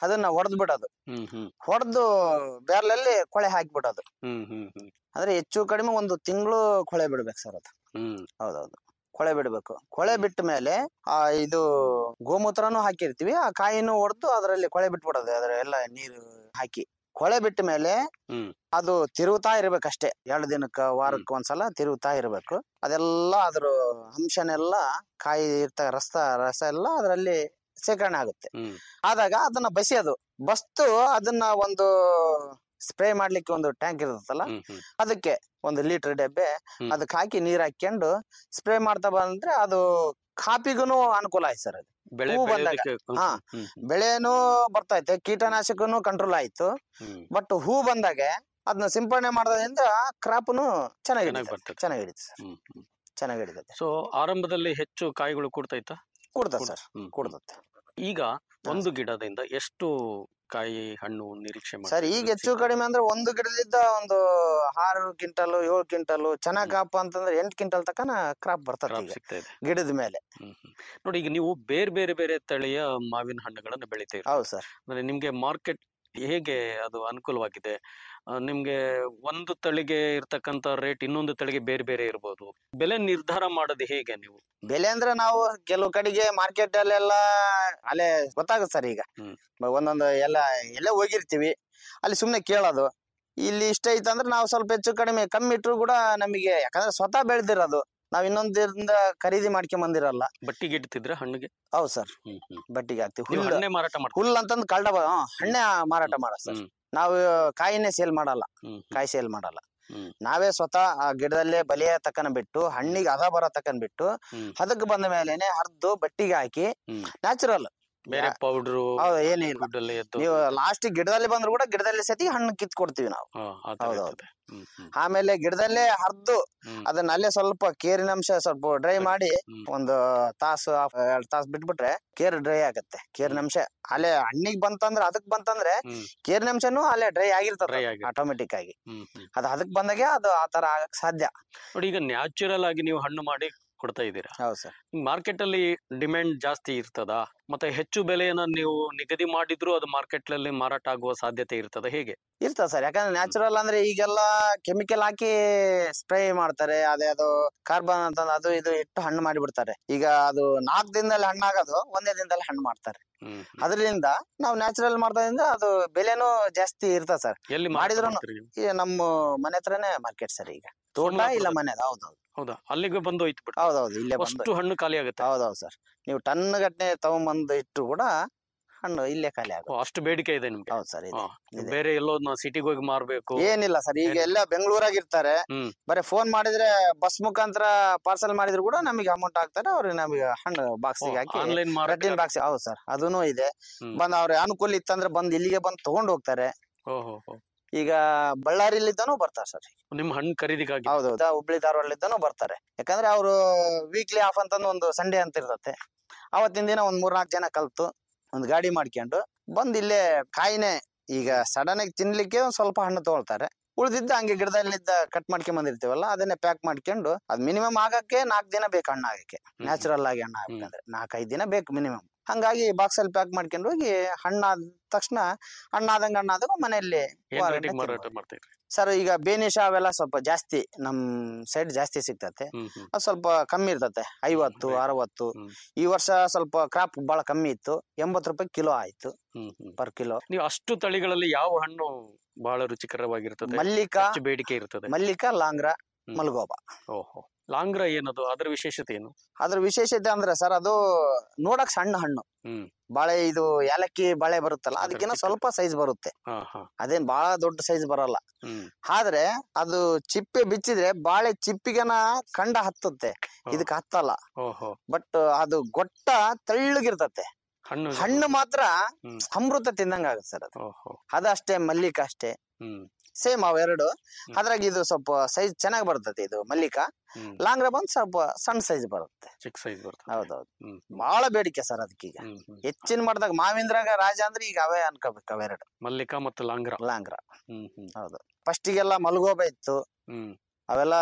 ಅದನ್ನ ಹೊಡೆದ್ ಬಿಡೋದು ಹ್ಮ್ ಹ್ಮ್ ಹೊಡೆದು ಬೇರ್ಲಲ್ಲಿ ಕೊಳೆ ಹಾಕ್ಬಿಡೋದು ಹ್ಮ್ ಹ್ಮ್ ಹ್ಮ್ ಅಂದ್ರೆ ಹೆಚ್ಚು ಕಡಿಮೆ ಒಂದು ತಿಂಗಳು ಕೊಳೆ ಬಿಡ್ಬೇಕು ಸರ್ ಅದು ಹ್ಮ್ ಹೌದೌದು ಕೊಳೆ ಬಿಡ್ಬೇಕು ಕೊಳೆ ಬಿಟ್ಟ ಮೇಲೆ ಆ ಇದು ಗೋಮೂತ್ರನು ಹಾಕಿರ್ತೀವಿ ಆ ಕಾಯಿನೂ ಹೊಡೆದು ಅದರಲ್ಲಿ ಕೊಳೆ ಬಿಟ್ಬಿಡೋದು ಅದರ ಎಲ್ಲ ನೀರು ಹಾಕಿ ಕೊಳೆ ಬಿಟ್ಟ ಮೇಲೆ ಹ್ಮ್ ಅದು ತಿರುಗುತ್ತಾ ಇರ್ಬೇಕಷ್ಟೇ ಎರಡು ದಿನಕ್ಕ ವಾರಕ್ಕೆ ಒಂದ್ಸಲ ತಿರುಗುತ್ತಾ ಇರ್ಬೇಕು ಅದೆಲ್ಲ ಅದ್ರ ಅಂಶನೆಲ್ಲ ಕಾಯಿ ಇರ್ತ ರಸ ರಸ ಎಲ್ಲ ಅದರಲ್ಲಿ ಶೇಖರಣೆ ಆಗುತ್ತೆ ಹ್ಮ್ ಆದಾಗ ಅದನ್ನ ಬಸಿಯೋದು ಬಸ್ತು ಅದನ್ನ ಒಂದು ಸ್ಪ್ರೇ ಮಾಡ್ಲಿಕ್ಕೆ ಒಂದು ಟ್ಯಾಂಕ್ ಇರುತ್ತಲ್ಲ ಹ್ಮ್ ಹ್ಮ್ ಅದಕ್ಕೆ ಒಂದು ಲೀಟರ್ ಡಬ್ಬೆ ಹ್ಮ್. ಅದಕ್ಕೆ ಹಾಕಿ ನೀರ್ ಹಾಕೊಂಡು ಸ್ಪ್ರೇ ಮಾಡ್ತಾ ಬಂದ್ರೆ ಅದು ಕಾಪಿಗೂ ಅನುಕೂಲ ಆಯ್ತು ಸರ್ ಅದು ಬೆಳೆ ಹೂ ಬಂದಾಗ ಬೆಳೆಯೋದಕ್ಕೆ ಹಾ ಹ್ಮ್ ಬೆಳೆನೂ ಬರ್ತೈತೆ ಕೀಟನಾಶಕನು ಕಂಟ್ರೋಲ್ ಆಯ್ತು ಹ್ಮ್ ಬಟ್ ಹೂ ಬಂದಾಗ ಅದನ್ನ ಸಿಂಪಡಣೆ ಮಾಡೋದ್ರಿಂದ ಕ್ರಾಪ್ನು ಚೆನ್ನಾಗಿ ಚೆನ್ನಾಗಿ ಹಿಡಿತದೆ. ಬರ್ತದೆ ಚೆನ್ನಾಗಿ ಹಿಡಿತದೆ ಸರ್ ಹ್ಮ್ ಹ್ಮ್ ಚೆನ್ನಾಗಿ ಹಿಡಿತದೆ ಸೊ ಆರಂಭದಲ್ಲಿ ಹೆಚ್ಚು ಕಾಯಿಗಳು ಕೊಡ್ತೈತಾ ಕೊಡ್ತದೆ ಕೊಡ್- ಸರ್ ಹ್ಮ್. ಕೊಡ್ತದೆ ಈಗ ಒಂದು ಗಿಡದಿಂದ ಎಷ್ಟು ಕಾಯಿ ಹಣ್ಣು ನಿರೀಕ್ಷೆ ಸರ್ ಮಾಡ್ತೀರಿ? ಈಗ ಹೆಚ್ಚು ಕಡಿಮೆ ಅಂದ್ರೆ ಒಂದು ಗಿಡದಿಂದ ಒಂದು ಆರು ಕ್ವಿಂಟಲ್ ಏಳು ಕ್ವಿಂಟಲ್ ಚೆನ್ನಾಗ್ ಕಾಪ ಅಂತಂದ್ರೆ ಎಂಟು ಕ್ವಿಂಟಲ್ ತಕನ ಕ್ರಾಪ್ ಬರ್ತದೆ crop ಈಗ ಸಿಗ್ತಾ ಇದೆ ಗಿಡದ ಮೇಲೆ ಹ್ಮ್ ಹ್ಮ್. ನೋಡಿ ಈಗ ನೀವು ಬೇರೆ ಬೇರೆ ಬೇರೆ ತಳಿಯ ಮಾವಿನ ಹಣ್ಣುಗಳನ್ನು ಬೆಳಿತೀರಿ ಹೌದು ಸರ್ ಅಂದ್ರೆ ನಿಮ್ಗೆ ಮಾರ್ಕೆಟ್ ಹೇಗೆ ಅದು ಅನುಕೂಲವಾಗಿದೆ ಆ, ನಿಮ್ಗೆ ಒಂದು ತಳಿಗೆ ಇರ್ತಕ್ಕಂತ ರೇಟ್ ಇನ್ನೊಂದು ತಳಿಗೆ ಬೇರೆ ಬೇರೆ ಇರ್ಬೋದು ಬೆಲೆ ನಿರ್ಧಾರ ಮಾಡೋದು ಹೇಗೆ ನೀವು ಬೆಲೆ ಅಂದ್ರೆ ನಾವು ಕೆಲವು ಕಡೆಗೆ ಮಾರ್ಕೆಟ್ ಅಲ್ಲೆಲ್ಲ ಅಲ್ಲೇ ಗೊತ್ತಾಗುತ್ತೆ ಸರ್ ಈಗ ಹ್ಮ್. ಬ- ಒಂದೊಂದು ಎಲ್ಲ ಎಲ್ಲ ಹೋಗಿರ್ತೀವಿ ಅಲ್ಲಿ ಸುಮ್ನೆ ಕೇಳೋದು ಇಲ್ಲಿ ಇಷ್ಟ ಐತೆ ಅಂದ್ರೆ ನಾವು ಸ್ವಲ್ಪ ಹೆಚ್ಚು ಕಡಿಮೆ ಕಮ್ಮಿ ಇಟ್ರು ಕೂಡ ನಮಗೆ ಯಾಕಂದ್ರೆ ಸ್ವತಃ ಬೆಳೆದಿರೋದು ನಾವ್ ಇನ್ನೊಂದರಿಂದ ಖರೀದಿ ಮಾಡ್ಕೊಂಡ್ ಬಂದಿರಲ್ಲ ಬಟ್ಟಿಗೆ ಇಡ್ತಿದ್ರ ಹಣ್ಣಿಗೆ ಹೌದು ಸರ್ ಹ್ಮ್ ಹ್ಮ್ ಬಟ್ಟಿಗೆ ಹಾಕ್ತಿವಿ ನೀವು ಹುಲ್ಲು ಹಣ್ಣೇ ಮಾರಾಟ ಮಾಡ್ತೀರಿ ಹುಲ್ಲು ಅಂತಂದು ಕಳ್ದ ಬ- ಹ್ಮ್, ಹಣ್ಣೆ ಮಾರಾಟ ಮಾಡ ಸರ್ ಹ್ಮ್ ನಾವು ಕಾಯಿನೇ ಸೇಲ್ ಮಾಡಲ್ಲ ಹ್ಮ್ ಕಾಯಿ ಸೇಲ್ ಮಾಡಲ್ಲ ಹ್ಮ್ ನಾವೇ ಸ್ವತಃ ಆ ಗಿಡದಲ್ಲೇ ಬಲಿಯ ತಕ್ಕನ ಬಿಟ್ಟು ಹಣ್ಣಿಗೆ ಅದ ಬರೋ ತಕ್ಕನ್ ಬಿಟ್ಟು ಹ್ಮ್ ಅದಕ್ಕೆ ಬಂದ ಮೇಲೆನೆ ಹರಿದು ಬಟ್ಟಿಗೆ ಹಾಕಿ ಹ್ಮ್ ನ್ಯಾಚುರಲ್ ಬೇರೆ ಪೌಡ್ರು ಹೌದು ಏನಿಲ್ಲ ಗುಡ್ಡಲ್ಲಿ ಎದ್ದು ನೀವು ಲಾಸ್ಟ್ ಗಿಡದಲ್ಲಿ ಬಂದ್ರು ಕೂಡ ಗಿಡದಲ್ಲಿ ಸತಿ ಹಣ್ಣು ಕಿತ್ ಕೊಡ್ತೀವಿ ನಾವು ಹಾ, ಆ ತರ ಹೌದೌದು. ಇರ್ತದೆ. ಹ್ಮ್ ಹ್ಮ್ ಆಮೇಲೆ ಗಿಡದಲ್ಲೇ ಹರಿದು ಹ್ಮ್ ಅದನ್ನ ಅಲ್ಲೇ ಸ್ವಲ್ಪ ಕೇರಿನ ಅಂಶ ಸ್ವಲ್ಪ ಡ್ರೈ ಮಾಡಿ ಹ್ಮ್. ಒಂದು ತಾಸು ಎರಡ್ ತಾಸು ಬಿಟ್ಬಿಟ್ರೆ ಕೇರ್ ಡ್ರೈ ಆಗತ್ತೆ ಕೇರಿನ ಅಂಶ ಅಲ್ಲೇ ಹಣ್ಣಿಗೆ ಬಂತಂದ್ರೆ ಅದಕ್ ಬಂತಂದ್ರೆ ಹ್ಮ್ ಕೇರಿನ ಅಂಶನು ಅಲ್ಲೇ ಡ್ರೈ ಆಗಿರ್ತದೆ Dry ಆಗಿರುತ್ತೆ. ಆಟೋಮೆಟಿಕ್ ಆಗಿ ಹ್ಮ್ ಹ್ಮ್ ಅದು ಅದಕ್ ಬಂದಾಗೆ ಅದು ಆ ತರ ಆಗಕ್ ಸಾಧ್ಯ ನೋಡಿ ಈಗ ನ್ಯಾಚುರಲ್ ಆಗಿ ನೀವು ಹಣ್ಣು ಮಾಡಿ ಕೊಡ್ತಾ ಇದ್ದೀರಾ ಹೌದು ಸರ್ ಮಾರ್ಕೆಟ್ ಅಲ್ಲಿ ಡಿಮ್ಯಾಂಡ್ ಜಾಸ್ತಿ ಇರ್ತದಾ ಮತ್ತೆ ಹೆಚ್ಚು ಬೆಲೆಯನ್ನ ನೀವು ನಿಗದಿ ಮಾಡಿದ್ರು ಅದು ಮಾರ್ಕೆಟ್ ಅಲ್ಲಿ ಮಾರಾಟ ಆಗುವ ಸಾಧ್ಯತೆ ಇರ್ತದ ಹೇಗೆ ಇರ್ತದೆ ಸರ್ ಯಾಕಂದ್ರೆ ನ್ಯಾಚುರಲ್ ಅಂದ್ರೆ ಈಗೆಲ್ಲ ಕೆಮಿಕಲ್ ಹಾಕಿ ಸ್ಪ್ರೇ ಮಾಡ್ತಾರೆ ಅದೇ ಅದು ಕಾರ್ಬನ್ ಅಂತ ಅದು ಇದು ಇಟ್ಟು ಹಣ್ಣು ಮಾಡಿಬಿಡ್ತಾರೆ ಈಗ ಅದು ನಾಲ್ಕು ದಿನದಲ್ಲಿ ಹಣ್ಣಾಗೋದು ಒಂದೇ ದಿನದಲ್ಲಿ ಹಣ್ಣು ಮಾಡ್ತಾರೆ ಹ್ಮ್ ಹ್ಮ್. ಅದರಿಂದ ನಾವು ನ್ಯಾಚುರಲ್ ಮಾಡೋದ್ರಿಂದ ಅದು ಬೆಲೆನೂ ಜಾಸ್ತಿ ಇರ್ತದೆ ಸರ್ ಎಲ್ಲಿ ಮಾರಾಟ ಮಾಡಿದ್ರೂನು- ಮಾಡ್ತೀರಿ ನೀವು? ಈ ನಮ್ಮ ಮನೆ ಹತ್ರನೇ ಮಾರ್ಕೆಟ್ ಸರ್ ಈಗ ತೋಟ ಸೋಮಲಾಪುರದಲ್ಲಿ? ಇಲ್ಲ ಮನೆ ಹೌದೌದು ಹೌದಾ ಅಲ್ಲಿಗೆ ಬಂದು ಹೋಯ್ತು ಬಿಟ್ಟು ಹೌದೌದು ಇಲ್ಲೇ ಬಂದು ಅಷ್ಟು ಹಣ್ಣು ಖಾಲಿ ಆಗುತ್ತೆ ಹೌದೌದು ಸರ್ ನೀವು ಟನ್ ಗಟ್ಟನೆ ತಗೊಂಬಂದು ಇಟ್ಟು ಕೂಡ ಹಣ್ಣು ಇಲ್ಲೇ ಖಾಲಿ ಆಗುತ್ತೆ ಓ, ಅಷ್ಟು ಬೇಡಿಕೆ ಇದೆ ನಿಮ್ಗೆ ಹೌದು ಸರ್ ಇದೆ ಹಾ. ಇದೆ. ಬೇರೆ ಎಲ್ಲೋ ಸಿಟಿಗೆ ಹೋಗಿ ಮಾರ್ಬೇಕು ಏನಿಲ್ಲ ಸರ್ ಈಗ ಎಲ್ಲ ಬೆಂಗಳೂರಾಗ ಇರ್ತಾರೆ ಹ್ಮ್ ಬರೀ ಫೋನ್ ಮಾಡಿದ್ರೆ ಬಸ್ ಮುಖಾಂತರ ಪಾರ್ಸಲ್ ಮಾಡಿದ್ರು ಕೂಡ ನಮಗೆ ಅಮೌಂಟ್ ಹಾಕ್ತಾರೆ ಅವ್ರಿಗೆ ನಮಗೆ ಹಣ್ಣು ಬಾಕ್ಸ್ ಹಾಕಿ ಆನ್ಲೈನ್ ಮಾರಾಟ ಕಟ್ಟಿನ ಬಾಕ್ಸ್ ಹೌದು ಸರ್ ಅದೂನು ಇದೆ ಹ್ಮ್. ಬಂದ್ ಅವ್ರ ಅನುಕೂಲ ಇತ್ತಂದ್ರೆ ಬಂದ್ ಇಲ್ಲಿಗೆ ಬಂದ್ ತಗೊಂಡ್ ಹೋಗ್ತಾರೆ ಓಹೋ ಹೋ. ಈಗ ಬಳ್ಳಾರಿಲಿದ್ದಾನು ಬರ್ತಾರೆ ಸರ್ ನಿಮ್ ಹಣ್ಣು ಖರೀದಿಗಾಗಿ ಹೌದೌದು ಹುಬ್ಳಿ ಧಾರವಾಡಲಿದ್ದಾನು ಬರ್ತಾರೆ ಯಾಕಂದ್ರೆ ಅವರು ವೀಕ್ಲಿ ಆಫ್ ಅಂತಂದು ಒಂದು ಸಂಡೇ ಅಂತ ಇರ್ತತೆ ಅವತ್ತಿನ ದಿನ ಒಂದ್ ಮೂರ್ನಾಲ್ಕು ಜನ ಕಲ್ತು ಒಂದ್ ಗಾಡಿ ಮಾಡ್ಕೊಂಡು ಬಂದ್ ಇಲ್ಲೇ ಕಾಯಿನೇ ಈಗ ಸಡನ್ ಆಗಿ ತಿನ್ಲಿಕ್ಕೆ ಒಂದ್ ಸ್ವಲ್ಪ ಹಣ್ಣು ತಗೊಳ್ತಾರೆ ಉಳಿದಿದ್ದ ಹಂಗೆ ಗಿಡದಲ್ಲಿದ್ದ ಕಟ್ ಮಾಡ್ಕೊಂಡ್ ಬಂದಿರ್ತೀವಲ್ಲ ಅದನ್ನೇ ಪ್ಯಾಕ್ ಮಾಡ್ಕೊಂಡು ಅದ್ ಮಿನಿಮಮ್ ಆಗಕ್ಕೆ ನಾಲ್ಕು ದಿನ ಬೇಕು ಹಣ್ಣು ಆಗಕ್ಕೆ ನ್ಯಾಚುರಲ್ ಆಗಿ ಹಣ್ಣು ಆಗ್ಬೇಕಂದ್ರೆ ನಾಲ್ಕೈದು ದಿನ ಬೇಕು ಮಿನಿಮಮ್ ಹಂಗಾಗಿ ಬಾಕ್ಸ್ ಅಲ್ಲಿ ಪ್ಯಾಕ್ ಮಾಡ್ಕೊಂಡು ಹೋಗಿ ಹಣ್ಣಾದ ತಕ್ಷಣ ಹಣ್ಣಾದಂಗ ಹಣ್ಣಾದಾಗ ಮನೆಯಲ್ಲಿ ಏನ್ ವಾರಕ್ಕೆ ರೇಟಿಗೆ ಮಾರಾಟ ತಿನ್ಬೋದು. ಮಾಡ್ತೀರಿ ಸರ್ ಈಗ ಬೇನಿಶ ಅವೆಲ್ಲ ಸ್ವಲ್ಪ ಜಾಸ್ತಿ ನಮ್ ಸೈಡ್ ಜಾಸ್ತಿ ಸಿಗ್ತತೆ ಹ್ಮ್ ಹ್ಮ್ ಅದು ಸ್ವಲ್ಪ ಕಮ್ಮಿ ಇರ್ತತೆ ಐವತ್ತು rate. ಅರವತ್ತು ಹ್ಮ್. ಈ ವರ್ಷ ಸ್ವಲ್ಪ ಕ್ರಾಪ್ ಬಹಳ ಕಮ್ಮಿ ಇತ್ತು ಎಂಬತ್ತು ರೂಪಾಯಿ ಕಿಲೋ ಆಯ್ತು ಹ್ಮ್ ಹ್ಮ್ ಪರ್ ಕಿಲೋ ನೀವು ಅಷ್ಟು ತಳಿಗಳಲ್ಲಿ ಯಾವ ಹಣ್ಣು ಬಹಳ ರುಚಿಕರವಾಗಿರ್ತದೆ ಮಲ್ಲಿಕಾ ಹೆಚ್ಚು ಬೇಡಿಕೆ ಇರ್ತದೆ ಮಲ್ಲಿಕಾ ಲಾಂಗ್ರ ಹ್ಮ್. ಮಲ್ಗೋಬ ಓಹೋ ಲಾಂಗ್ರ ಏನದು ಅದರ ವಿಶೇಷತೆ ಏನು ಅದ್ರ ವಿಶೇಷತೆ ಅಂದ್ರೆ ಸರ್ ಅದು ನೋಡಕ್ ಸಣ್ಣ ಹಣ್ಣು ಹ್ಮ್ ಬಾಳೆ ಇದು ಏಲಕ್ಕಿ ಬಾಳೆ ಬರುತ್ತಲ್ಲ ಅದ್ರ ಅದಕ್ಕಿಂತ ಚಿಕ್ಕ- ಸ್ವಲ್ಪ ಸೈಜ್ ಬರುತ್ತೆ ಹಾ ಹಾ ಅದೇನ್ ಬಹಳ ದೊಡ್ಡ ಸೈಜ್ ಬರಲ್ಲ ಹ್ಮ್ ಆದ್ರೆ ಅದು ಚಿಪ್ಪೆ ಬಿಚ್ಚಿದ್ರೆ ಬಾಳೆ ಚಿಪ್ಪಿಗೆನ ಕಂಡ ಹತ್ತುತ್ತೆ ಇದಕ್ ಹತ್ತಲ್ಲ ಓಹೋ ಬಟ್ ಅದು ಗೊಟ್ಟ ತೆಳ್ಳಗಿರ್ತತೆ ಹಣ್ಣು ಹಣ್ಣು ಮಾತ್ರ ಹ್ಮ್. ಅಮೃತ ತಿಂದಂಗ ಆಗುತ್ತೆ ಸರ್ ಅದು ಓಹೋ ಅದಷ್ಟೇ ಮಲ್ಲಿಕ ಅಷ್ಟೇ ಹ್ಮ್ ಸೇಮ್ ಅವೆರಡು ಅದ್ರಾಗ ಇದು ಸ್ವಲ್ಪ ಸೈಜ್ ಚೆನ್ನಾಗಿ ಬರ್ತದೆ ಇದು ಮಲ್ಲಿಕಾ ಹ್ಮ್ ಲಾಂಗ್ರ ಬಂದ್ ಸ್ವಲ್ಪ ಸಣ್ಣ ಸೈಜ್ ಬರುತ್ತೆ ಚಿಕ್ಕ ಸೈಜ್ ಬರ್ತದೆ ಹೌದೌದು ಹ್ಮ್ ಬಹಳ ಬೇಡಿಕೆ ಸರ್ ಅದಕ್ಕೀಗ ಹ್ಮ್ ಹ್ಮ್ ಹೆಚ್ಚಿನ ಮಾಡ್ದಾಗ ಮಾವಿಂದ್ರಾಗ ರಾಜ ಅಂದ್ರೆ ಈಗ ಅವೇ ಅನ್ಕೋಬೇಕು ಅವೆರಡು ಮಲ್ಲಿಕಾ ಮತ್ತು ಲಾಂಗ್ರ ಲಾಂಗ್ರ ಹ್ಮ್ ಹ್ಮ್ ಹೌದು ಫಸ್ಟಿಗೆಲ್ಲ ಮಲ್ಗೋಬ ಇತ್ತು ಹ್ಮ್ ಅವೆಲ್ಲ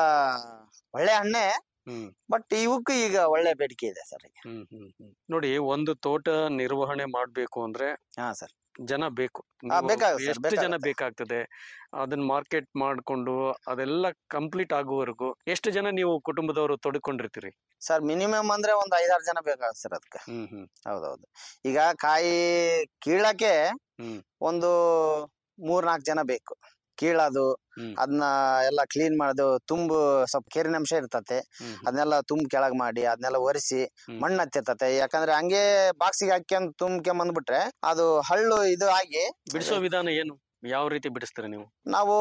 ಒಳ್ಳೆ ಹಣ್ಣೆ ಹ್ಮ್ ಬಟ್ ಇವಕ್ಕೂ ಈಗ ಒಳ್ಳೆ ಬೇಡಿಕೆ ಇದೆ ಸರ್ ಈಗ ಹ್ಮ್ ಹ್ಮ್ ಹ್ಮ್ ನೋಡಿ ಒಂದು ತೋಟ ನಿರ್ವಹಣೆ ಮಾಡ್ಬೇಕು ಅಂದ್ರೆ ಹಾ ಸರ್ ಜನ ಬೇಕು ಹಾ, ನೀವು ಬೇಕಾಗುತ್ತೆ sir, ಎಷ್ಟು ಜನ ಬೇಕಾಗುತ್ತೆ. ಬೇಕಾಗ್ತದೆ ಅದನ್ನ ಮಾರ್ಕೆಟ್ ಮಾಡ್ಕೊಂಡು ಅದೆಲ್ಲ ಕಂಪ್ಲೀಟ್ ಆಗುವವರೆಗೂ ಎಷ್ಟು ಜನ ನೀವು ಕುಟುಂಬದವರು ತೊಡ್ಕೊಂಡಿರ್ತೀರಿ ಸರ್ ಮಿನಿಮಮ್ ಅಂದ್ರೆ ಒಂದ್ ಐದಾರು ಜನ ಬೇಕಾಗುತ್ತೆ ಸರ್ ಅದಕ್ಕೆ ಹ್ಮ್ ಹ್ಮ್ ಹೌದೌದು ಈಗ ಕಾಯಿ ಕೀಳಕ್ಕೆ ಹ್ಮ್ ಒಂದು ಮೂರ್ ನಾಲ್ಕು ಜನ ಬೇಕು ಕೀಳೋದು ಹ್ಮ್. ಅದನ್ನ ಎಲ್ಲ ಕ್ಲೀನ್ ಮಾಡೋದು ತುಂಬು ಸ್ವಲ್ಪ ಕೇರಿನಂಶ ಇರ್ತತೆ ಹ್ಮ್ ಅದನ್ನೆಲ್ಲ ತುಂಬ ಕೆಳಗ್ ಮಾಡಿ ಅದನ್ನೆಲ್ಲ ಒರೆಸಿ ಹ್ಮ್. ಮಣ್ಣು ಹತ್ತಿರ್ತತೆ ಯಾಕಂದ್ರೆ ಹಂಗೆ ಬಾಕ್ಸಿಗೆ ಹಾಕ್ಯಂಡ್ ತುಂಬ್ಕೊಂಡ್ ಬಂದ್ಬಿಟ್ರೆ ಅದು ಹಳ್ಳು ಇದು ಆಗಿ ಬಿಡಿಸೋ ವಿಧಾನ ಏನು ಯಾವ ರೀತಿ ಬಿಡಿಸ್ತೀರಿ ನೀವು ನಾವು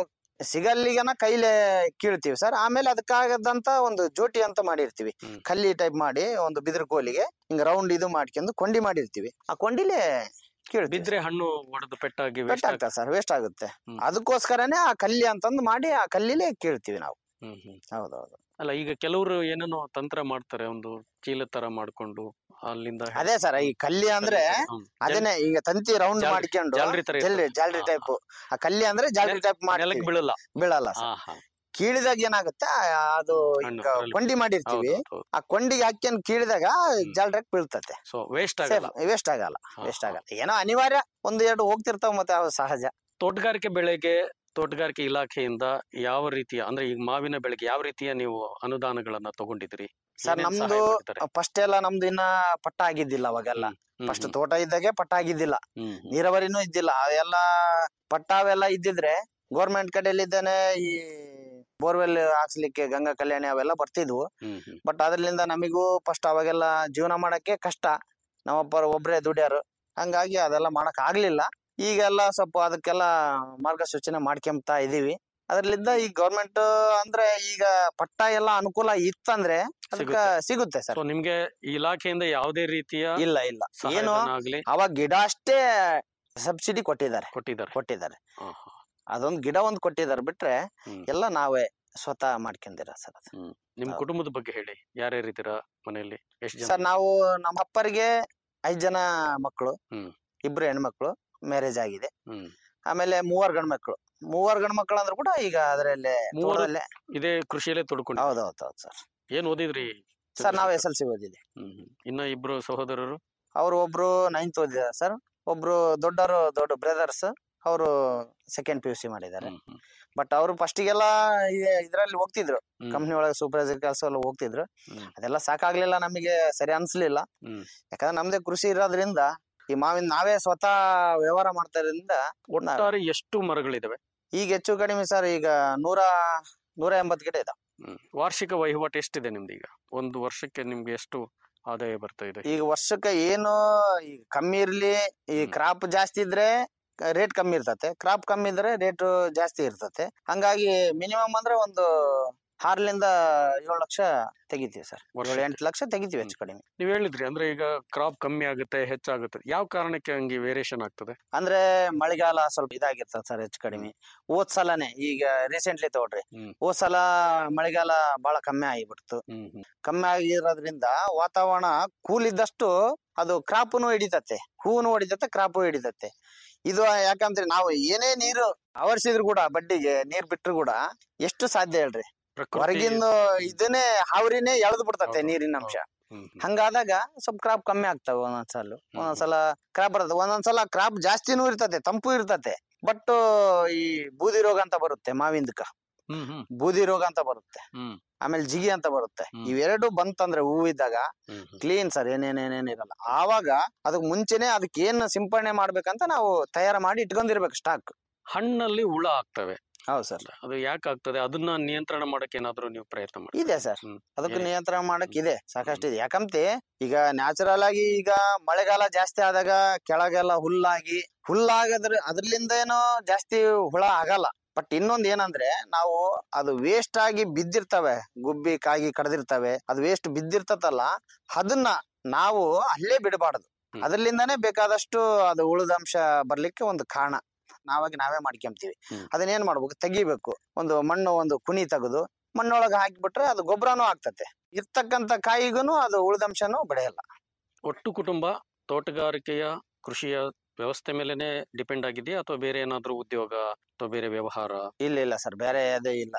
ಸಿಗಲ್ಲಿಗನ ಕೈಲೇ ಕೀಳ್ತೀವಿ ಸರ್ ಆಮೇಲೆ ಅದಕ್ಕಾಗದಂತ ಒಂದು ಜೋಟಿ ಅಂತ ಮಾಡಿರ್ತೀವಿ ಹ್ಮ್. ಕಲ್ಲಿ ಟೈಪ್ ಮಾಡಿ ಒಂದು ಬಿದಿರು ಕೋಲಿಗೆ ಹಿಂಗ ರೌಂಡ್ ಇದು ಮಾಡ್ಕೊಂಡು ಕೊಂಡಿ ಮಾಡಿರ್ತೀವಿ ಆ ಕೊಂಡಿಲೆ ಕೀಳ್ತೀವಿ ಬಿದ್ರೆ ಹಣ್ಣು ಒಡೆದು ಪೆಟ್ಟಾಗಿ ಪೆಟ್ಟ waste ಆಗ್ತದೆ ಸರ್ ವೇಸ್ಟ್ ಆಗುತ್ತೆ ಹ್ಮ್. ಅದಕ್ಕೋಸ್ಕರನೇ ಆ ಕಲ್ಲಿ ಅಂತಂದು ಮಾಡಿ ಆ ಕಲ್ಲಿಲೆ ಕೀಳ್ತೀವಿ ನಾವು ಹ್ಮ್ ಹ್ಮ್ ಹೌದೌದು ಅಲ್ಲ ಈಗ ಕೆಲವರು ಏನೇನೋ ತಂತ್ರ ಮಾಡ್ತಾರೆ ಒಂದು ಚೀಲ ತರ ಮಾಡ್ಕೊಂಡು ಅಲ್ಲಿಂದ ಅದೇ ಸರ್ ಈ ಕಲ್ಲಿ ಅಂದ್ರೆ ಹ್ಮ್. ಅದೇನೆ ಈಗ ತಂತಿ ರೌಂಡ್ ಜಾಲ್ರಿ- ಮಾಡ್ಕೊಂಡು ಜಾಲ್ರಿ ತರ ಜಾಲ್ರಿ ಇರ್ತದೆ. ಜಾಲ್ರಿ ಹಾ, ಟೈಪ್ ಆ ಕಲ್ಲಿ ಅಂದ್ರೆ ಜಾಲ್ರಿ ಟೈಪ್ ಮಾಡಿ ನೆಲಕ್ಕೆ ಬೀಳಲ್ಲ ಬೀಳಲ್ಲ ಹಾ ಸರ್ ಹಾ ಕೀಳಿದಾಗ ಏನಾಗುತ್ತೆ ಆ, ಅದು ಹಣ್ಣು ಈಗ ಅದ್ರಲ್ಲಿ- ಕೊಂಡಿ ಮಾಡಿರ್ತೀವಿ ಆ ಕೊಂಡಿಗೆ ಹಾಕ್ಯಂಡ್ ಕೀಳಿದಾಗ ಜಾಲ್ರಕ್ ಬೀಳ್ತತೆ ಸೊ ವೇಸ್ಟ್ ಆಗಲ್ಲ ವೇಸ್ಟ್ ಆಗಲ್ಲ ಹಾ, ವೇಸ್ಟ್ ಹಾ. ಆಗಲ್ಲ ಏನೋ ಅನಿವಾರ್ಯ ಒಂದು ಎರಡು ಹೋಗ್ತಿರ್ತಾವ ಮತ್ತೆ ಅವು ಸಹಜ ತೋಟಗಾರಿಕೆ ಬೆಳೆಗೆ ತೋಟಗಾರಿಕೆ ಇಲಾಖೆಯಿಂದ ಯಾವ ರೀತಿಯ ಅಂದ್ರೆ ಈಗ ಮಾವಿನ ಬೆಳೆಗೆ ಯಾವ ರೀತಿಯ ನೀವು ಅನುದಾನಗಳನ್ನ ತಗೊಂಡಿದ್ರಿ ಸರ್ ಏನೇನ್ ನಮ್ದು ಸಹಾಯ ಮಾಡಿದ್ದಾರೆ? ಫಸ್ಟ್ ಎಲ್ಲ ನಮ್ದು ಇನ್ನ ಪಟ್ಟ ಆಗಿದ್ದಿಲ್ಲ ಅವಾಗೆಲ್ಲ ಹ್ಮ್, ಫಸ್ಟ್ ಹ್ಮ್, ತೋಟ ಇದ್ದಾಗೆ ಪಟ್ಟ ಆಗಿದ್ದಿಲ್ಲ ಹ್ಮ್, ಹ್ಮ್. ನೀರಾವರಿನೂ ಇದ್ದಿಲ್ಲ ಅದೆಲ್ಲ ಪಟ್ಟ ಅವೆಲ್ಲ ಇದ್ದಿದ್ರೆ ಗೋರ್ಮೆಂಟ್ ಕಡೆಯಲ್ಲಿದ್ದಾನೆ ಈ ಬೋರ್ವೆಲ್ ಹಾಕ್ಸ್ಲಿಕ್ಕೆ ಗಂಗಾ ಕಲ್ಯಾಣಿ ಅವೆಲ್ಲ ಬರ್ತಿದ್ವು ಹ್ಮ್, ಹ್ಮ್. ಬಟ್ ಅದರಿಂದ ನಮಿಗೂ ಫಸ್ಟ್ ಅವಾಗೆಲ್ಲ ಜೀವನ ಮಾಡಕ್ಕೆ ಕಷ್ಟ ನಮ್ಮಪ್ಪ ಒಬ್ರೇ ದುಡ್ಯಾರು ಹಂಗಾಗಿ ಅದೆಲ್ಲ ಮಾಡಕ್ ಆಗ್ಲಿಲ್ಲ ಈಗೆಲ್ಲ ಸ್ವಲ್ಪ ಅದಕ್ಕೆಲ್ಲ ಮಾರ್ಗಸೂಚನೆ ಮಾಡ್ಕೊಂತಾ ಇದೀವಿ ಅದ್ರಲ್ಲಿದ್ದ ಈ ಗೌರ್ಮೆಂಟ್ ಅಂದ್ರೆ ಈಗ ಪಟ್ಟ ಎಲ್ಲ ಅನುಕೂಲ ಇತ್ತಂದ್ರೆ ಅದಕ್ಕ ಸಿಗುತ್ತೆ. ಸಿಗುತ್ತೆ ಸರ್ ಸೊ ನಿಮ್ಗೆ ಈ ಇಲಾಖೆಯಿಂದ ಯಾವುದೇ ರೀತಿಯ ಇಲ್ಲ ಇಲ್ಲ ಏನು ಸಹಾಯಧನ ಆಗ್ಲಿ ಅವಾಗ ಗಿಡ ಅಷ್ಟೇ ಸಬ್ಸಿಡಿ ಕೊಟ್ಟಿದ್ದಾರೆ ಕೊಟ್ಟಿದ್ದಾರೆ ಕೊಟ್ಟಿದ್ದಾರೆ ಹಾ, ಹಾ. ಅದೊಂದ್ ಗಿಡ ಒಂದ್ ಕೊಟ್ಟಿದ್ದಾರೆ ಬಿಟ್ರೆ ಹ್ಮ್. ಎಲ್ಲ ನಾವೇ ಸ್ವತಃ ಮಾಡ್ಕೊಂಡಿರ ಸರ್ ಅದು. ಹ್ಮ್. ನಿಮ್ ಹೌದು. ಕುಟುಂಬದ ಬಗ್ಗೆ ಹೇಳಿ ಯಾರ್ಯಾರು ಇದ್ದೀರಾ ಮನೆಯಲ್ಲಿ ಎಷ್ಟು ಜನ ಸರ್ ನಾವು ನಮ್ಮ ಅಪ್ಪರಿಗೆ ಐದ್ ಜನ ಮಕ್ಕಳು ಹ್ಮ್. ಇಬ್ರು ಹೆಣ್ಮಕ್ಳು ಮ್ಯಾರೇಜ್ ಆಗಿದೆ ಹ್ಮ್ ಆಮೇಲೆ ಮೂವರ್ ಗಂಡ್ ಮಕ್ಳು ಮೂವರ್ ಗಂಡ್ ಮಕ್ಳು ಅಂದ್ರೂ ಕೂಡ ಈಗ ಅದರಲ್ಲೇ ಮೂವರು ತೋಟದಲ್ಲೇ ಇದೇ ಕೃಷಿಯಲ್ಲೇ ತೊಡ್ಕೊಂಡು ಹೌದೌದು ಹೌದು ಸರ್ ಏನ್ ಓದಿದ್ರಿ ಸರ್ ನಾವು ಎಸ್ ಎಲ್ ಸಿ ಓದಿದ್ವಿ ಹ್ಮ್ ಹ್ಮ್. ಇನ್ನ ಇಬ್ರು ಸಹೋದರರು ಅವ್ರು ಒಬ್ರು ನೈನ್ತ್ ಓದಿದ್ದಾರೆ ಸರ್ ಒಬ್ರು ದೊಡ್ಡವರು ದೊಡ್ಡ ಬ್ರದರ್ಸ್ ಅವರು ಸೆಕೆಂಡ್ ಪಿ ಯು ಸಿ ಮಾಡಿದ್ದಾರೆ ಹ್ಮ್, ಹ್ಮ್. ಬಟ್ ಅವರು ಫಸ್ಟಿಗೆಲ್ಲ ಇದ್ರಲ್ಲಿ ಹೋಗ್ತಿದ್ರು ಹ್ಮ್. ಕಂಪ್ನಿ ಒಳಗೆ ಸೂಪರ್ವೈಸರ್ ಕೆಲಸ ಎಲ್ಲ ಹೋಗ್ತಿದ್ರು ಹ್ಮ್. ಅದೆಲ್ಲ ಸಾಕಾಗ್ಲಿಲ್ಲ ನಮಗೆ ಸರಿ ಅನ್ಸ್ಲಿಲ್ಲ ಹ್ಮ್. ಯಾಕಂದ್ರೆ ನಮ್ದೇ ಕೃಷಿ ಇರೋದ್ರಿಂದ ಈ ಮಾವಿನ ನಾವೇ ಸ್ವತಃ ವ್ಯವಹಾರ ಮಾಡ್ತಾ ಇರೋದ್ರಿಂದ ನಾವ್- ಒಟ್ಟಾರೆ ಎಷ್ಟು ಮರಗಳಿದಾವೆ ಈಗ ಹೆಚ್ಚು ಕಡಿಮೆ ಸರ್ ಈಗ ನೂರ ನೂರ ಎಂಬತ್ತು ಗಿಡ ಇದಾವೆ ಹ್ಮ್. ವಾರ್ಷಿಕ ವಹಿವಾಟು ಎಷ್ಟಿದೆ ನಿಮ್ದು ಈಗ ಒಂದು ವರ್ಷಕ್ಕೆ ನಿಮ್ಗೆ ಎಷ್ಟು ಆದಾಯ ಬರ್ತಾ ಇದೆ ಈಗ ವರ್ಷಕ್ಕೆ ಏನು ಈಗ ಕಮ್ಮಿ ಇರ್ಲಿ ಈ ಹ್ಮ್. ಕ್ರಾಪ್ ಜಾಸ್ತಿ ಇದ್ರೆ ರೇಟ್ ಕಮ್ಮಿ ಇರ್ತತೆ ಕ್ರಾಪ್ ಕಮ್ಮಿ ಇದ್ರೆ ರೇಟ್ ಜಾಸ್ತಿ ಇರ್ತತೆ ಹಂಗಾಗಿ ಮಿನಿಮಮ್ ಅಂದ್ರೆ ಒಂದು ಆರ್ಲಿಂದ ಏಳು ಲಕ್ಷ ತೆಗಿತೀವಿ ಸರ್ ಏಳು ವರ್ಷಕ್ಕೆ? ಎಂಟು ಲಕ್ಷ ತೆಗಿತೀವಿ ಹೆಚ್ಚು ಕಡಿಮೆ ನೀವ್ ಹೇಳಿದ್ರಿ ಅಂದ್ರೆ ಈಗ ಕ್ರಾಪ್ ಕಮ್ಮಿ ಆಗುತ್ತೆ ಹೆಚ್ಚಾಗುತ್ತೆ ಯಾವ ಕಾರಣಕ್ಕೆ ಹಂಗೆ ವೇರಿಯೇಷನ್ ಆಗ್ತದೆ ಅಂದ್ರೆ ಮಳೆಗಾಲ ಸ್ವಲ್ಪ ಇದಾಗಿರ್ತದೆ ಸರ್ ಹೆಚ್ಚು ಕಡಿಮೆ ಹೋದ್ ಸಲನೇ ಈಗ ರೀಸೆಂಟ್ಲಿ ತಗೊಳ್ರಿ ಹ್ಮ್. ಹೋದ್ ಸಲ ಮಳೆಗಾಲ ಬಹಳ ಕಮ್ಮಿ ಆಗಿಬಿಡ್ತು ಹ್ಮ್ ಹ್ಮ್ ಕಮ್ಮಿ ಆಗಿರೋದ್ರಿಂದ ವಾತಾವರಣ ಕೂಲ್ ಇದ್ದಷ್ಟು ಅದು ಕ್ರಾಪ್ನು ಹಿಡಿತತೆ ಹೂನು ಹೊಡಿತತೆ ಕ್ರಾಪು ಹಿಡಿತತೆ ಇದು ಯಾಕಂದ್ರೆ ನಾವು ಏನೇ ನೀರು ಆವರಿಸಿದ್ರು ಕೂಡ ಬಡ್ಡಿಗೆ ನೀರ್ ಬಿಟ್ರು ಕೂಡ ಎಷ್ಟು ಸಾಧ್ಯ ಹೇಳ್ರಿ ಪ್ರಕೃತಿ ಹೊರಗಿಂದ ಇದನ್ನೇ ಹಾವ್ರಿನೇ ಎಳೆದು ಬಿಡ್ತತೆ ಹೌದು, ನೀರಿನ ಅಂಶ ಹ್ಮ್ ಹ್ಮ್. ಹಂಗಾದಾಗ ಸ್ವಲ್ಪ ಕ್ರಾಪ್ ಕಮ್ಮಿ ಆಗ್ತಾವ ಒಂದೊಂದ್ಸಲ ಒಂದೊಂದ್ಸಲ ಕ್ರಾಪ್ ಬರ್ತದೆ ಒಂದೊಂದ್ಸಲ ಕ್ರಾಪ್ ಜಾಸ್ತಿನೂ ಇರ್ತತೆ ತಂಪು ಇರ್ತತೆ ಬಟ್ ಈ ಬೂದಿ ರೋಗ ಅಂತ ಬರುತ್ತೆ ಮಾವಿಂದಕ್ಕ ಹ್ಮ್ ಹ್ಮ್ ಬೂದಿ ರೋಗ ಅಂತ ಬರುತ್ತೆ ಹ್ಮ್ ಆಮೇಲೆ ಜಿಗಿ ಅಂತ ಬರುತ್ತೆ ಹ್ಮ್. ಇವೆರಡು ಬಂತಂದ್ರೆ ಹೂ ಇದ್ದಾಗ ಹ್ಮ್ ಹ್ಮ್. ಕ್ಲೀನ್ ಸರ್ ಏನೇನೇನೇನ್ ಇರಲ್ಲ ಆವಾಗ ಅದಕ್ ಮುಂಚೆನೆ ಅದಕ್ಕೆ ಏನ್ ಸಿಂಪಡಣೆ ಮಾಡ್ಬೇಕಂತ ನಾವು ತಯಾರು ಮಾಡಿ ಇಟ್ಕೊಂಡಿರ್ಬೇಕು ಸ್ಟಾಕ್ ಹಣ್ಣಲ್ಲಿ ಹುಳ ಆಗ್ತವೆ ಹೌದು ಸರ್ ಅದು ಯಾಕೆ ಆಗ್ತದೆ ಅದನ್ನ ನಿಯಂತ್ರಣ ಮಾಡಕ್ಕೆ ಏನಾದ್ರು ನೀವು ಪ್ರಯತ್ನ ಮಾಡಿ ಇದೆ ಸರ್ ಹ್ಮ್. ಅದಕ್ಕೆ ಏ- ನಿಯಂತ್ರಣ ಮಾಡಕ್ ಇದೆ ಸಾಕಷ್ಟು ಇದೆ ಯಾಕಂತೆ ಈಗ ನ್ಯಾಚುರಲ್ ಆಗಿ ಈಗ ಮಳೆಗಾಲ ಜಾಸ್ತಿ ಆದಾಗ ಕೆಳಗೆಲ್ಲ ಹುಲ್ಲಾಗಿ ಹುಲ್ಲಾಗದ್ರ ಅದ್ರಲಿಂದ ಏನೋ ಜಾಸ್ತಿ ಹುಳ ಆಗಲ್ಲ ಬಟ್ ಇನ್ನೊಂದ್ ಏನಂದ್ರೆ ನಾವು ಅದು ವೇಸ್ಟ್ ಆಗಿ ಬಿದ್ದಿರ್ತವೆ ಗುಬ್ಬಿ ಕಾಗಿ ಕಡ್ದಿರ್ತವೆ ಅದು ವೇಸ್ಟ್ ಬಿದ್ದಿರ್ತತಲ್ಲ ಅದನ್ನ ನಾವು ಅಲ್ಲೇ ಬಿಡಬಾರ್ದು ಹ್ಮ್. ಅದ್ರಲಿಂದಾನೇ ಬೇಕಾದಷ್ಟು ಅದು ಉಳಿದಂಶ ಬರ್ಲಿಕ್ಕೆ ಒಂದು ಕಾರಣ ನಾವಾಗಿ ನಾವೇ ಮಾಡ್ಕೊಂತೀವಿ ಹ್ಮ್. ಅದನ್ನ ಏನ್ ಮಾಡ್ಬೇಕು ತೆಗಿಬೇಕು ಒಂದು ಮಣ್ಣು ಒಂದು ಕುಣಿ ತೆಗೆದು ಮಣ್ಣೊಳಗೆ ಹಾಕಿಬಿಟ್ರೆ ಅದು ಗೊಬ್ಬರನೂ ಆಗ್ತತೆ ಇರ್ತಕ್ಕಂತ ಕಾಯಿಗೂ ಅದು ಉಳಿದಂಶನೂ ಬೆಳೆಯಲ್ಲ ಒಟ್ಟು ಕುಟುಂಬ ತೋಟಗಾರಿಕೆಯ ಕೃಷಿಯ ವ್ಯವಸ್ಥೆ ಮೇಲೆನೆ ಡಿಪೆಂಡ್ ಆಗಿದೆಯಾ ಅಥವಾ ಬೇರೆ ಏನಾದ್ರೂ ಉದ್ಯೋಗ ಅಥವಾ ಬೇರೆ ವ್ಯವಹಾರ ಇಲ್ಲ ಇಲ್ಲ ಸರ್ ಬೇರೆ ಅದೇ ಇಲ್ಲ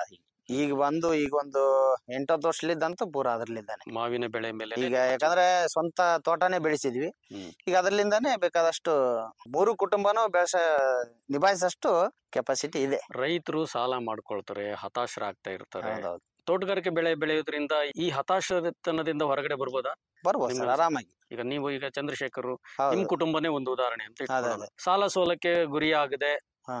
ಈಗ ಬಂದು ಈಗ ಒಂದು ಎಂಟತ್ತು ವರ್ಷಲಿದ್ದಂತೂ ಪೂರಾ ಅದ್ರಲ್ಲಿದ್ದಾನೆ ಮಾವಿನ ಬೆಳೆ ಮೇಲೆ ಈಗ ಯಾಕಂದ್ರೆ ಸ್ವಂತ ತೋಟನೇ ಬೆಳೆಸಿದ್ವಿ ಈಗ ಅದ್ರಲ್ಲಿಂದಾನೇ ಬೇಕಾದಷ್ಟು ಮೂರು ಕುಟುಂಬನೂ ಬೆಳೆಸ ನಿಭಾಯಿಸಷ್ಟು ಕೆಪಾಸಿಟಿ ಇದೆ ರೈತರು ಸಾಲ ಮಾಡ್ಕೊಳ್ತಾರೆ ಹತಾಶರಾಗ್ತಾ ಇರ್ತಾರೆ ಹೌದೌದು. ತೋಟಗಾರಿಕೆ ಬೆಳೆ ಬೆಳೆಯೋದ್ರಿಂದ ಈ ಹತಾಶತನದಿಂದ ಹೊರಗಡೆ ಬರ್ಬೋದಾ ಬರ್ಬೋದು ನಿಮ್ಗೆ ಸರ್ ಆರಾಮಾಗಿ ಈಗ ನೀವು ಈಗ ಚಂದ್ರಶೇಖರ್ ಹೌದು. ನಿಮ್ ಕುಟುಂಬನೇ ಒಂದು ಉದಾಹರಣೆ ಅಂತ ಅದೇ, ಇಟ್ಕೊಳ್ಳೋಣ. ಅದೇ. ಸಾಲ ಸೋಲಕ್ಕೆ ಗುರಿಯಾಗದೆ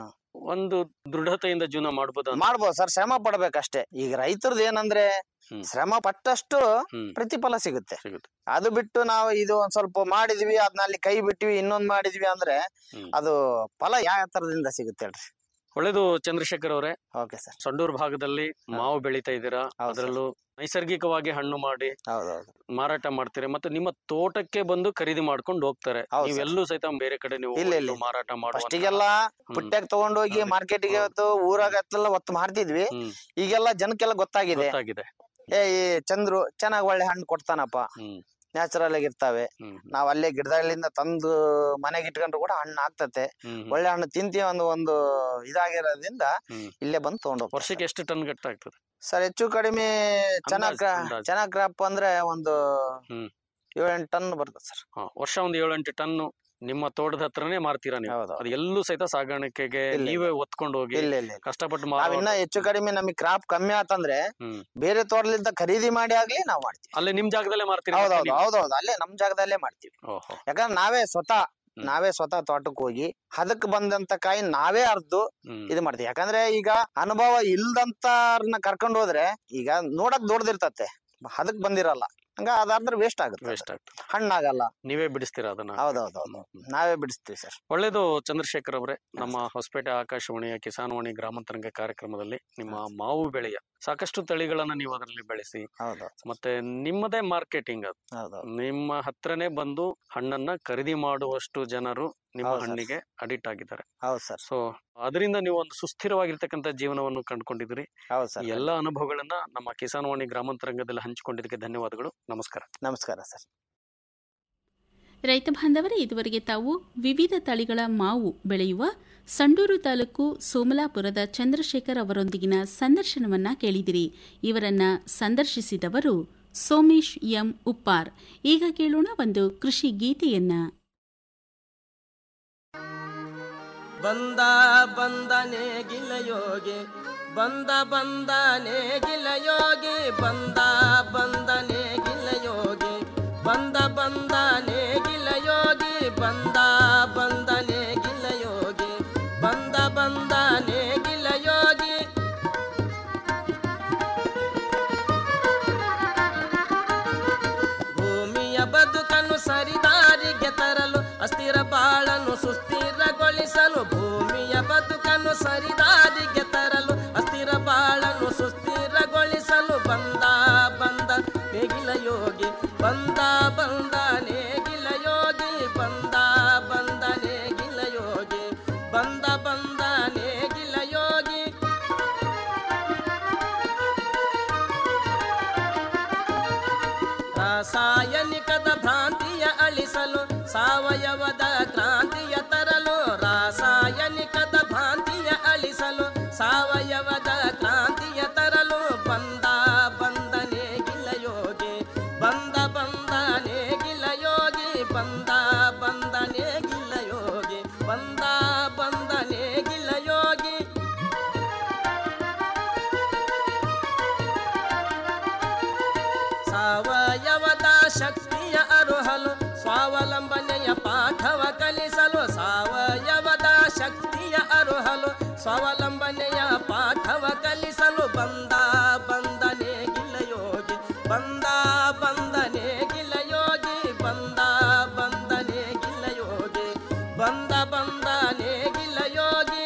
ಒಂದು ದೃಢತೆಯಿಂದ ಜೀವನ ಮಾಡ್ಬೋದು ಅಂತ. ಮಾಡ್ಬೋದು ಸರ್ ಶ್ರಮ ಪಡ್ಬೇಕಷ್ಟೇ ಈಗ ರೈತರದ್ದು ಏನಂದ್ರೆ ಶ್ರಮ ಪಟ್ಟಷ್ಟು ಪ್ರತಿಫಲ ಸಿಗುತ್ತೆ ಅದು ಬಿಟ್ಟು ನಾವು ಇದು ಒಂದ್ ಸ್ವಲ್ಪ ಮಾಡಿದ್ವಿ ಅದನ್ನ ಅಲ್ಲಿ ಕೈ ಬಿಟ್ವಿ ಇನ್ನೊಂದ್ ಮಾಡಿದ್ವಿ ಅಂದ್ರೆ ಅದು ಫಲ ಯಾವ ತರದಿಂದ ಸಿಗುತ್ತೆ ಹೇಳ್ರಿ ಒಳ್ಳೇದು ಚಂದ್ರಶೇಖರ್ ಅವರೇ ಓಕೆ ಸರ್ ಸಂಡೂರ್ ಭಾಗದಲ್ಲಿ ಮಾವು ಬೆಳೀತಾ ಇದ್ದೀರಾ ಅದರಲ್ಲೂ ನೈಸರ್ಗಿಕವಾಗಿ ಹಣ್ಣು ಮಾಡಿ ಮಾರಾಟ ಮಾಡ್ತೀರಿ ಮತ್ತು ನಿಮ್ಮ ತೋಟಕ್ಕೆ ಬಂದು ಖರೀದಿ ಮಾಡ್ಕೊಂಡು ಹೋಗ್ತಾರೆ ಹೌದು ಸರ್. ನೀವೆಲ್ಲೂ ಸಹಿತ ಬೇರೆ ಕಡೆ ನೀವು ಇಲ್ಲ, ಇಲ್ಲ. ಒಂದು ಮಾರಾಟ ಮಾಡುವಂತಹ- ಫಸ್ಟಿಗೆಲ್ಲ ಪುಟ್ಟ್ಯಾಗ ತಗೊಂಡೋಗಿ ಮಾರ್ಕೆಟ್ಗೆ ಊರಾಗ ಹತ್ಲೆಲ್ಲ ಒತ್ತು ಮಾರ್ತಿದ್ವಿ ಈಗೆಲ್ಲ ಜನಕ್ಕೆಲ್ಲ ಗೊತ್ತಾಗಿದೆ ಗೊತ್ತಾಗಿದೆ ಏ ಈ ಚಂದ್ರು ಚೆನ್ನಾಗ್ ಒಳ್ಳೆ ಹಣ್ಣು ಕೊಡ್ತಾನಪ್ಪ ನ್ಯಾಚುರಲ್ ಆಗಿರ್ತಾವೆ ನಾವ್ ಅಲ್ಲೇ ಗಿಡದಲ್ಲಿಂದ ತಂದು ಮನೆಗೆ ಇಟ್ಕೊಂಡ್ರು ಕೂಡ ಹಣ್ಣು ಆಗ್ತತೆ ಒಳ್ಳೆ ಹಣ್ಣು ತಿಂತೀವಿ ಒಂದು ಒಂದು ಇದಾಗಿರೋದ್ರಿಂದ ಇಲ್ಲೇ ಬಂದು ತಗೊಂಡು ವರ್ಷಕ್ಕೆ ಎಷ್ಟು ಟನ್ ಗಟ್ಟ ಆಗ್ತದೆ ಸರ್ ಹೆಚ್ಚು ಕಡಿಮೆ ಚೆನ್ನಾಗ್ ಅಂದಾಜು, ಅಂದಾಜು. ಚೆನ್ನಾಗ್ ಕ್ರಾಪ್ ಅಂದ್ರೆ ಒಂದು ಹ್ಮ್ ಏಳೆಂಟು ಟನ್ ಬರ್ತದೆ ಸರ್ ಹಾ, ವರ್ಷ ಒಂದು ಏಳೆಂಟು ಟನ್ ನಿಮ್ಮ ತೋಟದ ಹತ್ರನೇ ಮಾರ್ತೀರಾ ನೀವು ಅದು ಎಲ್ಲೂ ಸಹಿತ ಸಾಗಾಣಿಕೆಗೆ ಇಲ್ಲ, ನೀವೇ ಒತ್ಕೊಂಡು ಹೋಗಿ ಇಲ್ಲ, ಇಲ್ಲ, ಇಲ್ಲ. ಕಷ್ಟಪಟ್ಟು ನಾವ್ ಇನ್ನ ಮಾರೋ ಹೆಚ್ಚು ಕಡಿಮೆ ನಮಗೆ ಕ್ರಾಪ್ ಕಮ್ಮಿ ಆತಂದ್ರೆ ಹ್ಮ್ ಬೇರೆ ತೋಟಲಿಂದ ಖರೀದಿ ಮಾಡಿ ಆಗ್ಲಿ ನಾವ್ ಮಾಡ್ತೀವಿ ಅಲ್ಲೇ ನಿಮ್ ಜಾಗದಲ್ಲೇ ಮಾರ್ತೀರಿ ಹೌದೌದು ಹೌದೌದು ಅಲ್ಲೇ ನಮ್ ಜಾಗದಲ್ಲೇ ಮಾಡ್ತೀವಿ ಓಹೋ ಯಾಕಂದ್ರೆ ನಾವೇ ಸ್ವತಃ ನಾವೇ ಸ್ವತಃ ತೋಟಕ್ಕೆ ಹೋಗಿ ಅದಕ್ ಬಂದಂತ ಕಾಯಿ ನಾವೇ ಅರ್ದು ಇದು ಮಾಡ್ತೀವಿ ಯಾಕಂದ್ರೆ ಈಗ ಅನುಭವ ಇಲ್ದಂತಾರನ್ನ ಕರ್ಕೊಂಡ್ ಹೋದ್ರೆ ಈಗ ನೋಡಕ್ ದೊಡ್ಡದಿರ್ತತೆ ಅದಕ್ ಬಂದಿರಲ್ಲ ಹಂಗ ಅದಾದ್ರೆ ವೇಸ್ಟ್ ಆಗುತ್ತೆ ವೇಸ್ಟ್ ಆಗ್ತದೆ ಹಣ್ಣಾಗಲ್ಲ ನೀವೇ ಬಿಡಿಸ್ತೀರಾ ಅದನ್ನ ಹೌದೌದೌದು ನಾವೇ ಬಿಡಿಸ್ತೀವಿ ಸರ್ ಒಳ್ಳೇದು ಚಂದ್ರಶೇಖರ್ ಅವರೇ ನಮ್ಮ ಹೊಸಪೇಟೆ ಆಕಾಶವಾಣಿಯ ಕಿಸಾನ್ವಾಣಿ ಗ್ರಾಮಾಂತರಂಗ ಕಾರ್ಯಕ್ರಮದಲ್ಲಿ ನಿಮ್ಮ ಮಾವು ಬೆಳೆಯ ಸಾಕಷ್ಟು ತಳಿಗಳನ್ನ ನೀವು ಅದರಲ್ಲಿ ಬೆಳೆಸಿ ಮತ್ತೆ ನಿಮ್ಮದೇ ಮಾರ್ಕೆಟಿಂಗ್ ಅದು ನಿಮ್ಮ ಹತ್ರನೇ ಬಂದು ಹಣ್ಣನ್ನ ಖರೀದಿ ಮಾಡುವಷ್ಟು ಜನರು ನಿಮ್ಮ ಹೌದು ಸರ್. ಹಣ್ಣಿಗೆ ಅಡಿಕ್ಟ್ ಆಗಿದ್ದಾರೆ ಹೌದು ಸರ್ ಸೊ ಅದರಿಂದ ನೀವು ಒಂದು ಸುಸ್ಥಿರವಾಗಿರ್ತಕ್ಕಂಥ ಜೀವನವನ್ನು ಕಂಡುಕೊಂಡಿದ್ದೀರಿ ಹೌದು ಸರ್ ಈ ಎಲ್ಲಾ ಅನುಭವಗಳನ್ನ ನಮ್ಮ ಕಿಸಾನ್ವಾಣಿ ಗ್ರಾಮಾಂತರಂಗದಲ್ಲಿ ಹಂಚಿಕೊಂಡಿದ್ದಕ್ಕೆ ಧನ್ಯವಾದಗಳು ನಮಸ್ಕಾರ ನಮಸ್ಕಾರ ಸರ್ ರೈತ ಬಾಂಧವರೇ ಇದುವರೆಗೆ ತಾವು ವಿವಿಧ ತಳಿಗಳ ಮಾವು ಬೆಳೆಯುವ ಸಂಡೂರು ತಾಲೂಕು ಸೋಮಲಾಪುರದ ಚಂದ್ರಶೇಖರ್ ಅವರೊಂದಿಗಿನ ಸಂದರ್ಶನವನ್ನ ಕೇಳಿದಿರಿ ಇವರನ್ನ ಸಂದರ್ಶಿಸಿದವರು ಸೋಮೇಶ್ ಎಂ ಉಪ್ಪಾರ್ ಈಗ ಕೇಳೋಣ ಒಂದು ಕೃಷಿ ಗೀತೆಯನ್ನ ಬಂದ ಬಂದನೆ ಗಿಲಯೋಗಿ ಬಂದ ಬಂದನೆ ಗಿಲಯೋಗಿ ಬಂದ ಬಂದನೆ ಗಿಲಯೋಗಿ ಬಂದ ಬಂದನೆ ಗಿಲಯೋಗಿ ಬಂದ ಬಂದನೆ ಗಿಲಯೋಗಿ ಬಂದ ಬಂದನೆ ಗಿಲಯೋಗಿ ಭೂಮಿಯ ಬದುಕನ್ನು ಸರಿದಾರಿಗೆ ತರಲು ಅಸ್ಥಿರ ಬಾಳನ್ನು ಸುಸ್ಥಿರಗೊಳಿಸಲು ಭೂಮಿಯ ಬದುಕನ್ನು ಸರಿದಾರಿಗೆ ತರಲು ಅಸ್ಥಿರ ಬಾಳನ್ನು ಸುಸ್ಥಿರಗೊಳಿಸಲು ಬಂದ ಬಂದ ನೇಗಿಲ ಯೋಗಿ ಬಂದ ಬಂದ ನೇಗಿಲ ಯೋಗಿ ಬಂದ ಬಂದ ನೇಗಿಲ ಯೋಗಿ ಬಂದ ಬಂದ ನೇಗಿಲ ಯೋಗಿ ರಾಸಾಯನಿಕದ ಭ್ರಾಂತಿಯ ಅಳಿಸಲು ಸಾವಯವದ ಕ್ರಾಂತಿಯ ತರಲು ರಾಸಾಯನಿಕದ ಭ್ರಾಂತಿಯ ಅಳಿಸಲು ಸಾವಯವದ ಕ್ರಾಂತಿಯ ತರಲು ಬಂದ ಬಂದನೆ ಗಿಲಯೋಗಿ ಬಂದ ಬಂದನೆ ಗಿಲಯೋಗಿ ಬಂದ ಬಂದನೆ ಗಿಲಯೋಗಿ ಬಂದ ಬಂದನೆ ಗಿಲಯೋಗಿ ಸಾವಯವದ ಶಕ್ತಿಯ ಅರುಹಲು ಸ್ವಾವಲಂಬನೆಯ ಪಾಠವ ಕಲಿಸಲು ಸಾವಯವದ ಶಕ್ತಿಯ ಅರುಹಲು ಸ್ವಾವಲಂಬನೆಯ ಪಾಠವ ಕಲಿಸಲು ಬಂದ ಬಂದನೆ ಗಿಲಯೋಗಿ ಬಂದ ಬಂದನೆ ಗಿಲಯೋಗಿ ಬಂದ ಬಂದನೆ ಗಿಲಯೋಗಿ ಬಂದ ಬಂದನೆ ಗಿಲಯೋಗಿ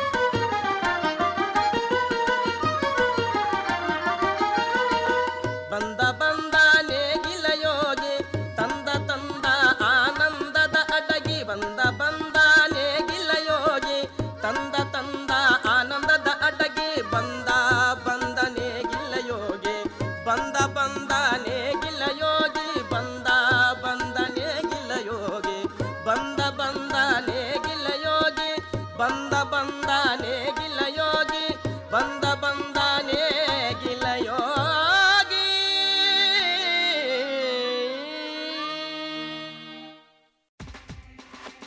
ಬಂದ ಬಂದ ನೇಗಿಲ ಯೋಗಿ ತಂದ ತಂದ ಆನಂದದ ಅಡಗಿ ಬಂದ ಬಂದ ನೇಗಿಲ ಯೋಗಿ ತಂದ ತಂದ ಆನಂದದ ಅಡಗಿ ಬಂದ ಬಂದ ನೇಗಿಲ ಯೋಗಿ ಬಂದ ಬಂದ ನೇಗಿಲ ಯೋಗಿ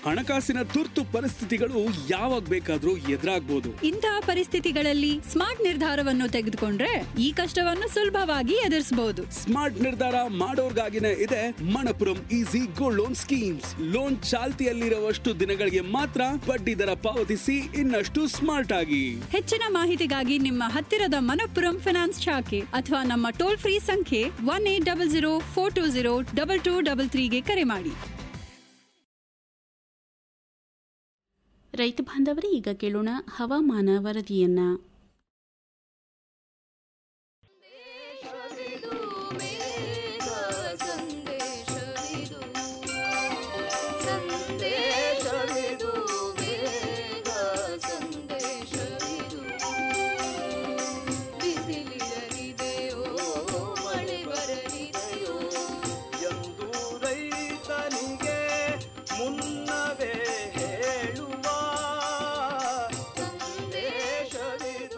ಹಣಕಾಸಿನ ತುರ್ತು ಪರಿಸ್ಥಿತಿಗಳು ಯಾವಾಗ ಬೇಕಾದ್ರೂ ಎದುರಾಗ್ಬೋದು ಇಂತಹ ಪರಿಸ್ಥಿತಿಗಳಲ್ಲಿ ಸ್ಮಾರ್ಟ್ ನಿರ್ಧಾರವನ್ನು ತೆಗೆದುಕೊಂಡ್ರೆ ಈ ಕಷ್ಟವನ್ನು ಸುಲಭವಾಗಿ ಎದುರಿಸಬಹುದು ಸ್ಮಾರ್ಟ್ ನಿರ್ಧಾರ ಮಾಡೋರ್ಗಾಗಿನೇ ಇದೆ Manappuram easy gold loan schemes loan ಚಾಲ್ತಿಯಲ್ಲಿರುವಷ್ಟು ದಿನಗಳಿಗೆ ಮಾತ್ರ ಬಡ್ಡಿ ದರ ಪಾವತಿಸಿ ಇನ್ನಷ್ಟು ಸ್ಮಾರ್ಟ್ ಆಗಿ ಹೆಚ್ಚಿನ ಮಾಹಿತಿಗಾಗಿ ನಿಮ್ಮ ಹತ್ತಿರದ ಮನಪ್ಪುರಂ ಫೈನಾನ್ಸ್ ಶಾಖೆ ಅಥವಾ ನಮ್ಮ ಟೋಲ್ ಫ್ರೀ ಸಂಖ್ಯೆ one eight double zero four two zero double two double ತ್ರೀಗೆ ಕರೆ ಮಾಡಿ ರೈತ ಬಾಂಧವರೇ ಈಗ ಕೇಳೋಣ ಹವಾಮಾನ ವರದಿಯನ್ನ ಎಂದು ರೈತನಿಗೆ ಮುನ್ನವೇ ಹೇಳುವ ಸಂದೇಶವಿದು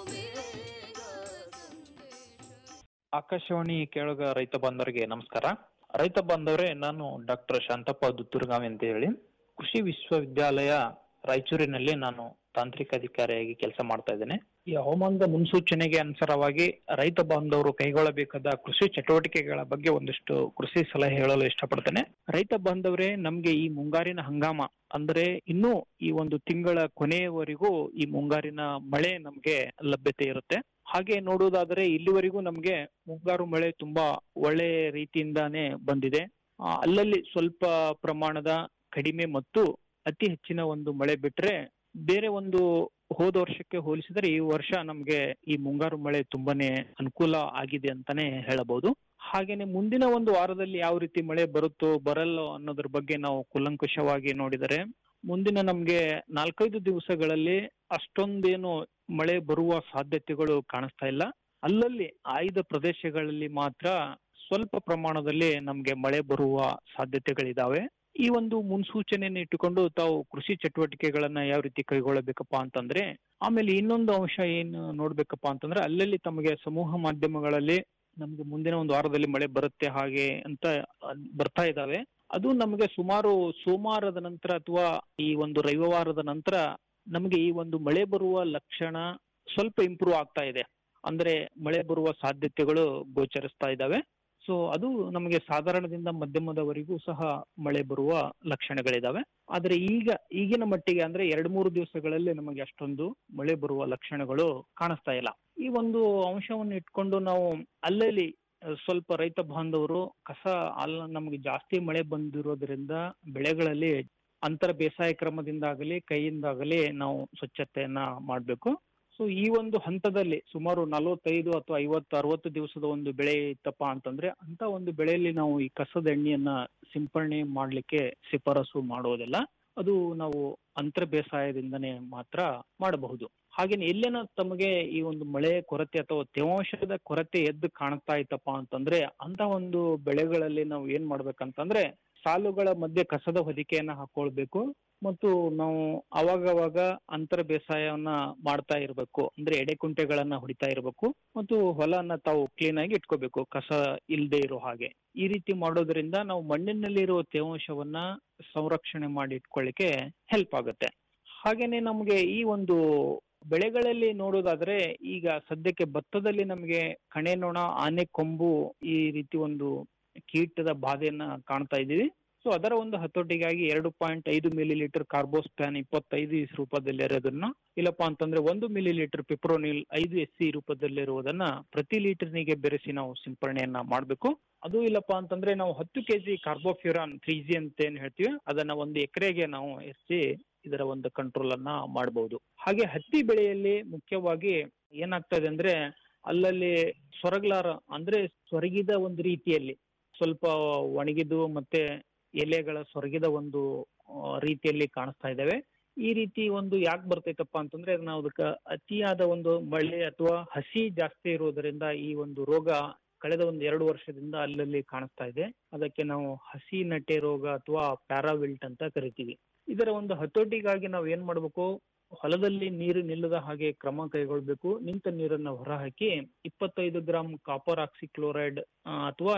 ಆಕಾಶವಾಣಿ ಕೇಳುಗ ರೈತ ಬಾಂಧವರಿಗೆ ನಮಸ್ಕಾರ ರೈತ ಬಾಂಧವರೇ ನಾನು ಡಾಕ್ಟರ್ ಶಾಂತಪ್ಪ ದುತ್ತೂರ್ಗಾವಿ ಅಂತ ಹೇಳಿ ಕೃಷಿ ವಿಶ್ವವಿದ್ಯಾಲಯ ರಾಯಚೂರಿನಲ್ಲಿ ನಾನು ತಾಂತ್ರಿಕ ಅಧಿಕಾರಿಯಾಗಿ ಕೆಲಸ ಮಾಡ್ತಾ ಇದ್ದೇನೆ ಈ ಹವಾಮಾನದ ಮುನ್ಸೂಚನೆಗೆ ಅನುಸಾರವಾಗಿ ರೈತ ಬಾಂಧವರು ಕೈಗೊಳ್ಳಬೇಕಾದ ಕೃಷಿ ಚಟುವಟಿಕೆಗಳ ಬಗ್ಗೆ ಒಂದಿಷ್ಟು ಕೃಷಿ ಸಲಹೆ ಹೇಳಲು ಇಷ್ಟಪಡ್ತೇನೆ ರೈತ ಬಾಂಧವರೇ ನಮ್ಗೆ ಈ ಮುಂಗಾರಿನ ಹಂಗಾಮ ಅಂದ್ರೆ ಇನ್ನೂ ಈ ಒಂದು ತಿಂಗಳ ಕೊನೆಯವರೆಗೂ ಈ ಮುಂಗಾರಿನ ಮಳೆ ನಮ್ಗೆ ಲಭ್ಯತೆ ಇರುತ್ತೆ ಹಾಗೆ ನೋಡುವುದಾದರೆ ಇಲ್ಲಿವರೆಗೂ ನಮ್ಗೆ ಮುಂಗಾರು ಮಳೆ ತುಂಬಾ ಒಳ್ಳೆ ರೀತಿಯಿಂದಾನೇ ಬಂದಿದೆ ಆ, ಅಲ್ಲಲ್ಲಿ ಸ್ವಲ್ಪ ಪ್ರಮಾಣದ ಕಡಿಮೆ ಮತ್ತು ಅತಿ ಹೆಚ್ಚಿನ ಒಂದು ಮಳೆ ಬಿಟ್ರೆ ಬೇರೆ ಒಂದು ಹೋದ ವರ್ಷಕ್ಕೆ ಹೋಲಿಸಿದರೆ ಈ ವರ್ಷ ನಮ್ಗೆ ಈ ಮುಂಗಾರು ಮಳೆ ತುಂಬಾನೇ ಅನುಕೂಲ ಆಗಿದೆ ಅಂತಾನೆ ಹೇಳಬಹುದು ಹಾಗೇನೆ ಮುಂದಿನ ಒಂದು ವಾರದಲ್ಲಿ ಯಾವ ರೀತಿ ಮಳೆ ಬರುತ್ತೋ ಬರಲ್ಲೋ ಅನ್ನೋದ್ರ ಬಗ್ಗೆ ನಾವು ಕೂಲಂಕುಷವಾಗಿ ನೋಡಿದರೆ ಮುಂದಿನ ನಮ್ಗೆ ನಾಲ್ಕೈದು ದಿವಸಗಳಲ್ಲಿ ಅಷ್ಟೊಂದೇನು ಮಳೆ ಬರುವ ಸಾಧ್ಯತೆಗಳು ಕಾಣಿಸ್ತಾ ಇಲ್ಲ ಅಲ್ಲಲ್ಲಿ ಆಯ್ದ ಪ್ರದೇಶಗಳಲ್ಲಿ ಮಾತ್ರ ಸ್ವಲ್ಪ ಪ್ರಮಾಣದಲ್ಲಿ ನಮ್ಗೆ ಮಳೆ ಬರುವ ಸಾಧ್ಯತೆಗಳಿದಾವೆ ಈ ಒಂದು ಮುನ್ಸೂಚನೆಯನ್ನು ಇಟ್ಟುಕೊಂಡು ತಾವು ಕೃಷಿ ಚಟುವಟಿಕೆಗಳನ್ನ ಯಾವ ರೀತಿ ಕೈಗೊಳ್ಳಬೇಕಪ್ಪ ಅಂತಂದ್ರೆ ಆಮೇಲೆ ಇನ್ನೊಂದು ಅಂಶ ಏನು ನೋಡ್ಬೇಕಪ್ಪ ಅಂತಂದ್ರೆ ಅಲ್ಲಲ್ಲಿ ತಮಗೆ ಸಮೂಹ ಮಾಧ್ಯಮಗಳಲ್ಲಿ ನಮ್ಗೆ ಮುಂದಿನ ಒಂದು ವಾರದಲ್ಲಿ ಮಳೆ ಬರುತ್ತೆ ಹಾಗೆ ಅಂತ ಅದ್ ಬರ್ತಾ ಇದಾವೆ ಅದು ನಮಗೆ ಸುಮಾರು ಸೋಮವಾರದ ನಂತರ ಅಥವಾ ಈ ಒಂದು ರವಿವಾರದ ನಂತರ ನಮಗೆ ಈ ಒಂದು ಮಳೆ ಬರುವ ಲಕ್ಷಣ ಸ್ವಲ್ಪ ಇಂಪ್ರೂವ್ ಆಗ್ತಾ ಇದೆ ಅಂದ್ರೆ ಮಳೆ ಬರುವ ಸಾಧ್ಯತೆಗಳು ಗೋಚರಿಸ್ತಾ ಇದ್ದಾವೆ ಸೊ ಅದು ನಮಗೆ ಸಾಧಾರಣದಿಂದ ಮಧ್ಯಮದವರೆಗೂ ಸಹ ಮಳೆ ಬರುವ ಲಕ್ಷಣಗಳಿದಾವೆ ಆದ್ರೆ ಈಗ ಈಗಿನ ಮಟ್ಟಿಗೆ ಅಂದ್ರೆ ಎರಡ್ ಮೂರು ದಿವಸಗಳಲ್ಲಿ ನಮಗೆ ಅಷ್ಟೊಂದು ಮಳೆ ಬರುವ ಲಕ್ಷಣಗಳು ಕಾಣಿಸ್ತಾ ಇಲ್ಲ ಈ ಒಂದು ಅಂಶವನ್ನು ಇಟ್ಕೊಂಡು ನಾವು ಅಲ್ಲಲ್ಲಿ ಅಹ್, ಸ್ವಲ್ಪ ರೈತ ಬಾಂಧವರು ಕಸ ಅಲ್ಲ ನಮಗೆ ಜಾಸ್ತಿ ಮಳೆ ಬಂದಿರೋದ್ರಿಂದ ಬೆಳೆಗಳಲ್ಲಿ ಅಂತರ ಬೇಸಾಯ ಕ್ರಮದಿಂದಾಗಲಿ ಕೈಯಿಂದಾಗಲಿ ನಾವು ಸ್ವಚ್ಛತೆಯನ್ನ ಮಾಡಬೇಕು ಸೊ ಈ ಒಂದು ಹಂತದಲ್ಲಿ ಸುಮಾರು ನಲವತ್ತೈದು ಅಥವಾ ಐವತ್ತು ಅರವತ್ತು ದಿವಸದ ಒಂದು ಬೆಳೆ ಇತ್ತಪ್ಪ ಅಂತಂದ್ರೆ ಅಂತ ಒಂದು ಬೆಳೆಯಲ್ಲಿ ನಾವು ಈ ಕಸದ ಎಣ್ಣೆಯನ್ನ ಸಿಂಪರಣೆ ಮಾಡ್ಲಿಕ್ಕೆ ಶಿಫಾರಸು ಮಾಡೋದಿಲ್ಲ ಅದು ನಾವು ಅಂತರ ಬೇಸಾಯದಿಂದನೇ ಮಾತ್ರ ಮಾಡಬಹುದು ಹಾಗೇನೆ ಎಲ್ಲೇನ ತಮಗೆ ಈ ಒಂದು ಮಳೆ ಕೊರತೆ ಅಥವಾ ತೇವಾಂಶದ ಕೊರತೆ ಎದ್ದು ಕಾಣ್ತಾ ಇತ್ತಪ್ಪ ಅಂತಂದ್ರೆ ಅಂತ ಒಂದು ಬೆಳೆಗಳಲ್ಲಿ ನಾವು ಏನ್ ಮಾಡ್ಬೇಕಂತಂದ್ರೆ ಸಾಲುಗಳ ಮಧ್ಯೆ ಕಸದ ಹೊದಿಕೆಯನ್ನ ಹಾಕೊಳ್ಬೇಕು ಮತ್ತು ನಾವು ಅವಾಗವಾಗ ಅಂತರ ಬೇಸಾಯವನ್ನ ಮಾಡ್ತಾ ಇರಬೇಕು ಅಂದ್ರೆ ಎಡೆಕುಂಟೆಗಳನ್ನ ಹೊಡಿತಾ ಇರಬೇಕು ಮತ್ತು ಹೊಲನ ತಾವು ಕ್ಲೀನ್ ಆಗಿ ಇಟ್ಕೋಬೇಕು ಕಸ ಇಲ್ಲದೆ ಇರೋ ಹಾಗೆ ಈ ರೀತಿ ಮಾಡೋದ್ರಿಂದ ನಾವು ಮಣ್ಣಿನಲ್ಲಿರುವ ತೇವಾಂಶವನ್ನ ಸಂರಕ್ಷಣೆ ಮಾಡಿ ಇಟ್ಕೊಳ್ಳಿಕ್ಕೆ ಹೆಲ್ಪ್ ಆಗುತ್ತೆ ಹಾಗೇನೆ ನಮಗೆ ಈ ಒಂದು ಬೆಳೆಗಳಲ್ಲಿ ನೋಡೋದಾದ್ರೆ ಈಗ ಸದ್ಯಕ್ಕೆ ಭತ್ತದಲ್ಲಿ ನಮಗೆ ಕಣೆ ನೊಣ ಆನೆ ಕೊಂಬು ಈ ರೀತಿ ಒಂದು ಕೀಟದ ಬಾಧೆಯನ್ನ ಕಾಣ್ತಾ ಇದ್ದೀವಿ ಸೊ ಅದರ ಒಂದು ಹತೋಟಿಗಾಗಿ ಎರಡು ಪಾಯಿಂಟ್ ಐದು ಮಿಲಿ ಲೀಟರ್ ಕಾರ್ಬೋಸ್ಪ್ಯಾನ್ ಇಪ್ಪತ್ತೈದು ಇಸ್ ರೂಪದಲ್ಲಿರೋದನ್ನ ಇಲ್ಲಪ್ಪ ಅಂತಂದ್ರೆ ಒಂದು ಮಿಲಿ ಲೀಟರ್ ಪಿಪ್ರೋನಿಲ್ ಐದು ಎಸ್ ಸಿ ರೂಪದಲ್ಲಿರುವುದನ್ನ ಪ್ರತಿ ಲೀಟರ್ನಿಗೆ ಬೆರೆಸಿ ನಾವು ಸಿಂಪರಣೆಯನ್ನ ಮಾಡಬೇಕು ಅದು ಇಲ್ಲಪ್ಪ ಅಂತಂದ್ರೆ ನಾವು ಹತ್ತು ಕೆಜಿ ಕಾರ್ಬೋಫ್ಯೂರಾನ್ ತ್ರೀ ಜಿ ಅಂತ ಏನ್ ಹೇಳ್ತೀವಿ ಅದನ್ನ ಒಂದು ಎಕರೆಗೆ ನಾವು ಎರ್ಸಿ ಇದರ ಒಂದು ಕಂಟ್ರೋಲ್ ಅನ್ನ ಮಾಡಬಹುದು ಹಾಗೆ ಹತ್ತಿ ಬೆಳೆಯಲ್ಲಿ ಮುಖ್ಯವಾಗಿ ಏನಾಗ್ತದೆ ಅಂದ್ರೆ ಅಲ್ಲಲ್ಲಿ ಸೊರಗ್ಲಾರ ಅಂದ್ರೆ ಸೊರಗಿದ ಒಂದು ರೀತಿಯಲ್ಲಿ ಸ್ವಲ್ಪ ಒಣಗಿದು ಮತ್ತೆ ಎಲೆಗಳ ಸೊರಗಿದ ಒಂದು ಆ, ರೀತಿಯಲ್ಲಿ ಕಾಣಿಸ್ತಾ ಇದ್ದಾವೆ ಈ ರೀತಿ ಒಂದು ಯಾಕೆ ಬರ್ತೈತಪ್ಪ ಅಂತಂದ್ರೆ ನಾವು ಅದಕ್ಕೆ ಅತಿಯಾದ ಒಂದು ಮಳೆ ಅಥವಾ ಹಸಿ ಜಾಸ್ತಿ ಇರೋದರಿಂದ ಈ ಒಂದು ರೋಗ ಕಳೆದ ಒಂದು ಎರಡು ವರ್ಷದಿಂದ ಅಲ್ಲಲ್ಲಿ ಕಾಣಿಸ್ತಾ ಇದೆ ಅದಕ್ಕೆ ನಾವು ಹಸಿ ನಟೆ ರೋಗ ಅಥವಾ ಪ್ಯಾರಾವಿಲ್ಟ್ ಅಂತ ಕರಿತೀವಿ ಇದರ ಒಂದು ಹತೋಟಿಗಾಗಿ ನಾವು ಏನ್ ಮಾಡ್ಬೇಕು ಹೊಲದಲ್ಲಿ ನೀರು ನಿಲ್ಲದ ಹಾಗೆ ಕ್ರಮ ಕೈಗೊಳ್ಬೇಕು ನಿಂತ ನೀರನ್ನ ಹೊರಹಾಕಿ ಇಪ್ಪತ್ತೈದು ಗ್ರಾಂ ಕಾಪರ್ ಆಕ್ಸಿಕ್ಲೋರೈಡ್ ಅಥವಾ ಇಪ್-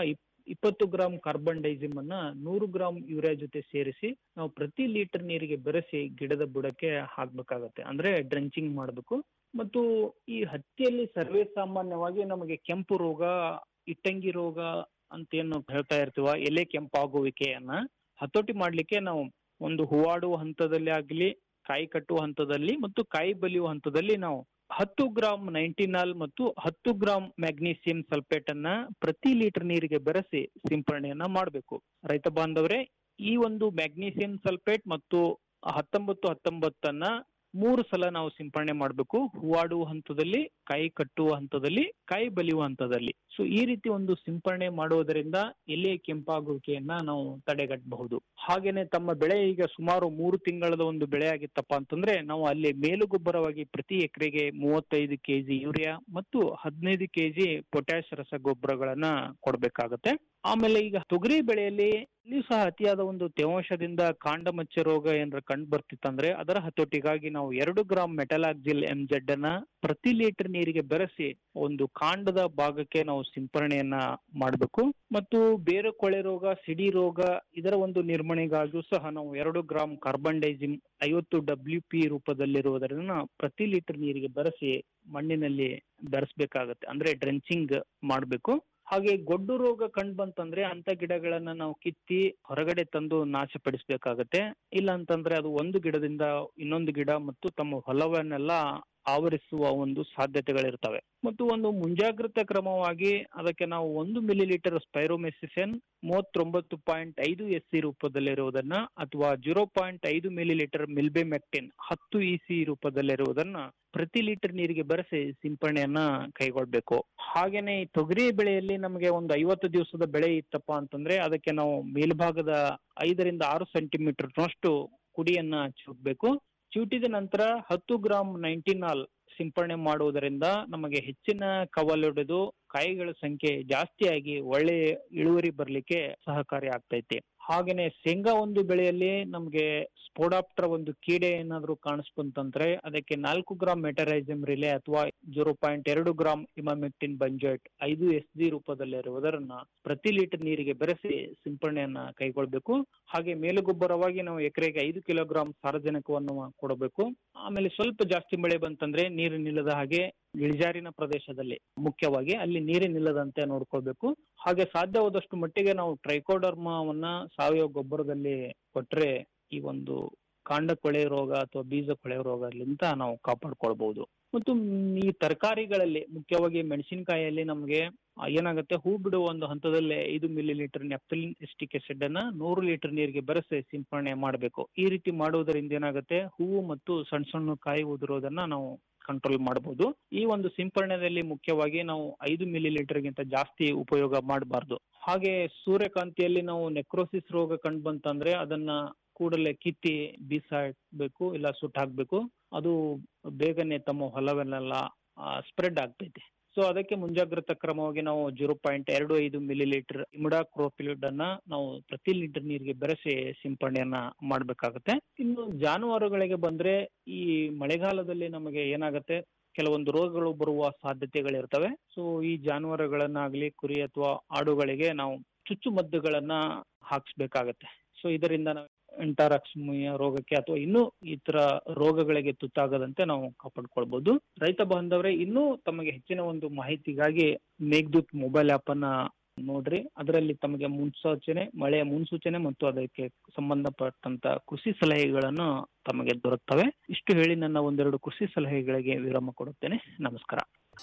ಇಪ್ಪತ್ತು ಗ್ರಾಂ ಕಾರ್ಬನ್ ಡೈಸಿಮ್ ಅನ್ನ ನೂರು ಗ್ರಾಂ ಯೂರಿಯಾ ಜೊತೆ ಸೇರಿಸಿ ನಾವು ಪ್ರತಿ ಲೀಟರ್ ನೀರಿಗೆ ಬೆರೆಸಿ ಗಿಡದ ಬುಡಕ್ಕೆ ಹಾಕ್ಬೇಕಾಗತ್ತೆ ಅಂದ್ರೆ ಡ್ರೆಂಚಿಂಗ್ ಮಾಡಬೇಕು ಮತ್ತು ಈ ಹತ್ತಿಯಲ್ಲಿ ಸರ್ವೇ ಸಾಮಾನ್ಯವಾಗಿ ನಮಗೆ ಕೆಂಪು ರೋಗ ಇಟ್ಟಂಗಿ ರೋಗ ಅಂತ ಏನು ಹೇಳ್ತಾ ಇರ್ತೀವ ಎಲೆ ಕೆಂಪಾಗುವಿಕೆಯನ್ನ ಹತೋಟಿ ಮಾಡ್ಲಿಕ್ಕೆ ನಾವು ಒಂದು ಹೂವಾಡುವ ಹಂತದಲ್ಲಿ ಆಗಲಿ ಕಾಯಿ ಕಟ್ಟುವ ಹಂತದಲ್ಲಿ ಮತ್ತು ಕಾಯಿ ಬಲಿಯುವ ಹಂತದಲ್ಲಿ ನಾವು ಹತ್ತು ಗ್ರಾಂ ನೈಂಟಿನಾಲ್ ಮತ್ತು ಹತ್ತು ಗ್ರಾಂ ಮ್ಯಾಗ್ನೀಸಿಯಂ ಸಲ್ಫೇಟ್ ಅನ್ನ ಪ್ರತಿ ಲೀಟರ್ ನೀರಿಗೆ ಬೆರೆಸಿ ಸಿಂಪರಣೆಯನ್ನ ಮಾಡಬೇಕು ರೈತ ಬಾಂಧವರೇ ಈ ಒಂದು ಮ್ಯಾಗ್ನೀಸಿಯಂ ಸಲ್ಫೇಟ್ ಮತ್ತು ಹತ್ತೊಂಬತ್ತು ಹತ್ತೊಂಬತ್ತನ್ನ ಮೂರು ಸಲ ನಾವು ಸಿಂಪರಣೆ ಮಾಡಬೇಕು ಹೂವಾಡುವ ಹಂತದಲ್ಲಿ ಕಾಯಿ ಕಟ್ಟುವ ಹಂತದಲ್ಲಿ ಕಾಯಿ ಬಲಿಯುವ ಹಂತದಲ್ಲಿ ಸೊ ಈ ರೀತಿ ಒಂದು ಸಿಂಪರಣೆ ಮಾಡುವುದರಿಂದ ಎಲೆ ಕೆಂಪಾಗುವಿಕೆಯನ್ನ ನಾವು ತಡೆಗಟ್ಟಬಹುದು ಹಾಗೇನೆ ತಮ್ಮ ಬೆಳೆ ಈಗ ಸುಮಾರು ಮೂರು ತಿಂಗಳದ ಒಂದು ಬೆಳೆ ಆಗಿತ್ತಪ್ಪ ಅಂತಂದ್ರೆ ನಾವು ಅಲ್ಲಿ ಮೇಲುಗೊಬ್ಬರವಾಗಿ ಪ್ರತಿ ಎಕರೆಗೆ ಮೂವತ್ತೈದು ಕೆಜಿ ಯೂರಿಯಾ ಮತ್ತು ಹದಿನೈದು ಕೆಜಿ ಪೊಟ್ಯಾಶ್ ರಸಗೊಬ್ಬರಗಳನ್ನ ಕೊಡಬೇಕಾಗತ್ತೆ ಆಮೇಲೆ ಈಗ ತೊಗರಿ ಬೆಳೆಯಲ್ಲಿ ಇಲ್ಲಿಯೂ ಸಹ ಅತಿಯಾದ ಒಂದು ತೇವಾಂಶದಿಂದ ಕಾಂಡ ಮಚ್ಚೆ ರೋಗ ಏನಾರ ಕಂಡು ಬರ್ತಿತ್ತಂದ್ರೆ ಅದರ ಹತೋಟಿಗಾಗಿ ನಾವು ಎರಡು ಗ್ರಾಂ ಮೆಟಲಾಕ್ಸಿಲ್ ಎಂ ಜೆಡ್ ಅನ್ನ ಪ್ರತಿ ಲೀಟರ್ ನೀರಿಗೆ ಬೆರೆಸಿ ಒಂದು ಕಾಂಡದ ಭಾಗಕ್ಕೆ ನಾವು ಸಿಂಪರಣೆಯನ್ನ ಮಾಡಬೇಕು ಮತ್ತು ಬೇರೆ ಕೊಳೆ ರೋಗ ಸಿಡಿ ರೋಗ ಇದರ ಒಂದು ನಿರ್ವಹಣೆಗಾಗಿಯೂ ಸಹ ನಾವು ಎರಡು ಗ್ರಾಂ ಕಾರ್ಬನ್ ಡೈಸಿಮ್ ಐವತ್ತು ಡಬ್ಲ್ಯೂ ಪಿ ರೂಪದಲ್ಲಿರುವುದರಿಂದ ಪ್ರತಿ ಲೀಟರ್ ನೀರಿಗೆ ಬೆರೆಸಿ ಮಣ್ಣಿನಲ್ಲಿ ಬೆರೆಸ್ಬೇಕಾಗತ್ತೆ ಅಂದ್ರೆ ಡ್ರೆಂಚಿಂಗ್ ಮಾಡಬೇಕು ಹಾಗೆ ಗೊಡ್ಡು ರೋಗ ಕಂಡು ಬಂತಂದ್ರೆ ಅಂತ ಗಿಡಗಳನ್ನ ನಾವು ಕಿತ್ತಿ ಹೊರಗಡೆ ತಂದು ನಾಶಪಡಿಸಬೇಕಾಗತ್ತೆ ಇಲ್ಲ ಅಂತಂದ್ರೆ ಅದು ಒಂದು ಗಿಡದಿಂದ ಇನ್ನೊಂದು ಗಿಡ ಮತ್ತು ತಮ್ಮ ಹೊಲವನ್ನೆಲ್ಲ ಆವರಿಸುವ ಒಂದು ಸಾಧ್ಯತೆಗಳಿರ್ತವೆ ಮತ್ತು ಒಂದು ಮುಂಜಾಗ್ರತಾ ಕ್ರಮವಾಗಿ ಅದಕ್ಕೆ ನಾವು ಒಂದು ಮಿಲಿ ಲೀಟರ್ ಸ್ಪೈರೋಮೆಸಿಫೆನ್ ಮೂವತ್ತೊಂಬತ್ತು ಪಾಯಿಂಟ್ ಐದು ಎಸ್ ಸಿ ರೂಪದಲ್ಲಿರುವುದನ್ನ ಅಥವಾ ಜೀರೋ ಪಾಯಿಂಟ್ ಐದು ಮಿಲಿ ಲೀಟರ್ ಮಿಲ್ಬೆಮೆಕ್ಟಿನ್ ಹತ್ತು ಇ ಸಿ ರೂಪದಲ್ಲಿರುವುದನ್ನ ಪ್ರತಿ ಲೀಟರ್ ನೀರಿಗೆ ಬೆರೆಸಿ ಸಿಂಪರಣೆಯನ್ನ ಕೈಗೊಳ್ಬೇಕು ಹಾಗೇನೆ ಈ ತೊಗರಿ ಬೆಳೆಯಲ್ಲಿ ನಮಗೆ ಒಂದು ಐವತ್ತು ದಿವಸದ ಬೆಳೆ ಇತ್ತಪ್ಪ ಅಂತಂದ್ರೆ ಅದಕ್ಕೆ ನಾವು ಮೇಲ್ಭಾಗದ ಐದರಿಂದ ಆರು ಸೆಂಟಿಮೀಟರ್ನಷ್ಟು ಕುಡಿಯನ್ನ ಚೂಟ್ಬೇಕು ಚೂಟಿದ ನಂತರ ಹತ್ತು ಗ್ರಾಂ ನೈಂಟಿನಾಲ್ ಸಿಂಪರಣೆ ಮಾಡುವುದರಿಂದ ನಮಗೆ ಹೆಚ್ಚಿನ ಕವಲೊಡೆದು ಕಾಯಿಗಳ ಸಂಖ್ಯೆ ಜಾಸ್ತಿಯಾಗಿ ಒಳ್ಳೆ ಇಳುವರಿ ಬರ್ಲಿಕ್ಕೆ ಸಹಕಾರಿ ಆಗ್ತೈತಿ ಹಾಗೇನೆ ಶೇಂಗಾ ಒಂದು ಬೆಳೆಯಲ್ಲಿ ನಮಗೆ ಸ್ಪೋಡಾಪ್ಟರ್ ಒಂದು ಕೀಡೆ ಏನಾದ್ರು ಕಾಣಿಸ್ಕೊಂತಂದ್ರೆ ಅದಕ್ಕೆ ನಾಲ್ಕು ಗ್ರಾಂ ಮೆಟರೈಸಮ್ ರಿಲೆ ಅಥವಾ ಜೀರೋ ಪಾಯಿಂಟ್ ಎರಡು ಗ್ರಾಂ ಇಮಾಮೆಕ್ಟಿನ್ ಬಂಜೋಯ್ಟ್ ಐದು ಎಸ್ ಜಿ ರೂಪದಲ್ಲಿರುವುದರನ್ನ ಪ್ರತಿ ಲೀಟರ್ ನೀರಿಗೆ ಬೆರೆಸಿ ಸಿಂಪರಣೆಯನ್ನ ಕೈಗೊಳ್ಬೇಕು ಹಾಗೆ ಮೇಲುಗೊಬ್ಬರವಾಗಿ ನಾವು ಎಕರೆಗೆ ಐದು ಕಿಲೋಗ್ರಾಂ ಸಾರಜನಕವನ್ನು ಕೊಡಬೇಕು ಆಮೇಲೆ ಸ್ವಲ್ಪ ಜಾಸ್ತಿ ಮಳೆ ಬಂತಂದ್ರೆ ನೀರು ನಿಲ್ಲದ ಹಾಗೆ ಇಳಿಜಾರಿನ ಪ್ರದೇಶದಲ್ಲಿ ಮುಖ್ಯವಾಗಿ ಅಲ್ಲಿ ನೀರೇ ನಿಲ್ಲದಂತೆ ನೋಡ್ಕೊಳ್ಬೇಕು ಹಾಗೆ ಸಾಧ್ಯವಾದಷ್ಟು ಮಟ್ಟಿಗೆ ನಾವು ಟ್ರೈಕೋಡರ್ಮವನ್ನ ಸಾವಯವ ಗೊಬ್ಬರದಲ್ಲಿ ಕೊಟ್ರೆ ಈ ಒಂದು ಕಾಂಡ ಕೊಳೆ ರೋಗ ಅಥವಾ ಬೀಜ ಕೊಳೆ ರೋಗದಿಂದ ನಾವು ಕಾಪಾಡ್ಕೊಳ್ಬಹುದು ಮತ್ತು ಮ್, ಈ ತರಕಾರಿಗಳಲ್ಲಿ ಮುಖ್ಯವಾಗಿ ಮೆಣಸಿನಕಾಯಿಯಲ್ಲಿ ನಮಗೆ ಏನಾಗುತ್ತೆ ಹೂ ಬಿಡುವ ಒಂದು ಹಂತದಲ್ಲೇ ಐದು millilitre naphthalene acetic acid ಅನ್ನ ನೂರು ಲೀಟರ್ ನೀರಿಗೆ ಬೆರೆಸಿ ಸಿಂಪರಣೆ ಮಾಡಬೇಕು ಈ ರೀತಿ ಮಾಡುವುದರಿಂದ ಏನಾಗುತ್ತೆ ಹೂವು ಮತ್ತು ಸಣ್ಣ ಸಣ್ಣ ಕಾಯಿ ಉದುರೋದನ್ನ ನಾವು ಕಂಟ್ರೋಲ್ ಮಾಡಬಹುದು ಈ ಒಂದು ಸಿಂಪರಣೆಯಲ್ಲಿ ಮುಖ್ಯವಾಗಿ ನಾವು ಐದು ಮಿಲಿ ಲೀಟರ್ಗಿಂತ ಜಾಸ್ತಿ ಉಪಯೋಗ ಮಾಡಬಾರ್ದು ಹಾಗೆ ಸೂರ್ಯಕಾಂತಿಯಲ್ಲಿ ನಾವು ನೆಕ್ರೋಸಿಸ್ ರೋಗ ಕಂಡು ಬಂತಂದ್ರೆ ಅದನ್ನ ಕೂಡಲೇ ಕಿತ್ತಿ ಬೀಸಾಕ್ಬೇಕು ಇಲ್ಲ ಸುಟ್ಟು ಹಾಕ್ಬೇಕು ಅದು ಬೇಗನೆ ತಮ್ಮ ಹೊಲವನ್ನೆಲ್ಲ ಸ್ಪ್ರೆಡ್ ಆಗ್ತೈತೆ ಸೊ ಅದಕ್ಕೆ ಮುಂಜಾಗ್ರತಾ ಕ್ರಮವಾಗಿ ನಾವು ಜೀರೋ ಪಾಯಿಂಟ್ ಎರಡು ಐದು ಮಿಲಿ ಲೀಟರ್ ಇಮಿಡಾ ಕ್ರೋಪಿಲಿಡ್ ಅನ್ನ ನಾವು ಪ್ರತಿ ಲೀಟರ್ ನೀರಿಗೆ ಬೆರೆಸಿ ಸಿಂಪರಣೆಯನ್ನ ಮಾಡಬೇಕಾಗುತ್ತೆ ಇನ್ನು ಜಾನುವಾರುಗಳಿಗೆ ಬಂದ್ರೆ ಈ ಮಳೆಗಾಲದಲ್ಲಿ ನಮಗೆ ಏನಾಗುತ್ತೆ ಕೆಲವೊಂದು ರೋಗಗಳು ಬರುವ ಸಾಧ್ಯತೆಗಳಿರ್ತವೆ ಸೊ ಈ ಜಾನುವಾರುಗಳನ್ನಾಗ್ಲಿ ಕುರಿ ಅಥವಾ ಆಡುಗಳಿಗೆ ನಾವು ಚುಚ್ಚುಮದ್ದುಗಳನ್ನ ಹಾಕ್ಸ್ಬೇಕಾಗತ್ತೆ ಸೊ ಇದರಿಂದ ನಾವು ಎಂಟಾರಾಕ್ಸ್ಮಿಯ ರೋಗಕ್ಕೆ ಅಥವಾ ಇನ್ನೂ ಇತರ ರೋಗಗಳಿಗೆ ತುತ್ತಾಗದಂತೆ ನಾವು ಕಾಪಾಡ್ಕೊಳ್ಬಹುದು ರೈತ ಬಾಂಧವರೇ ಇನ್ನೂ ತಮಗೆ ಹೆಚ್ಚಿನ ಒಂದು ಮಾಹಿತಿಗಾಗಿ ಮೇಘದೂತ್ ಮೊಬೈಲ್ ಆಪ್ ಅನ್ನ ನೋಡ್ರಿ ಅದರಲ್ಲಿ ತಮಗೆ ಮುನ್ಸೂಚನೆ ಮಳೆಯ ಮುನ್ಸೂಚನೆ ಮತ್ತು ಅದಕ್ಕೆ ಸಂಬಂಧಪಟ್ಟಂತ ಕೃಷಿ ಸಲಹೆಗಳನ್ನು ತಮಗೆ ದೊರಕ್ತವೆ ಇಷ್ಟು ಹೇಳಿ ನನ್ನ ಒಂದೆರಡು ಕೃಷಿ ಸಲಹೆಗಳಿಗೆ ವಿರಾಮ ಕೊಡುತ್ತೇನೆ ನಮಸ್ಕಾರ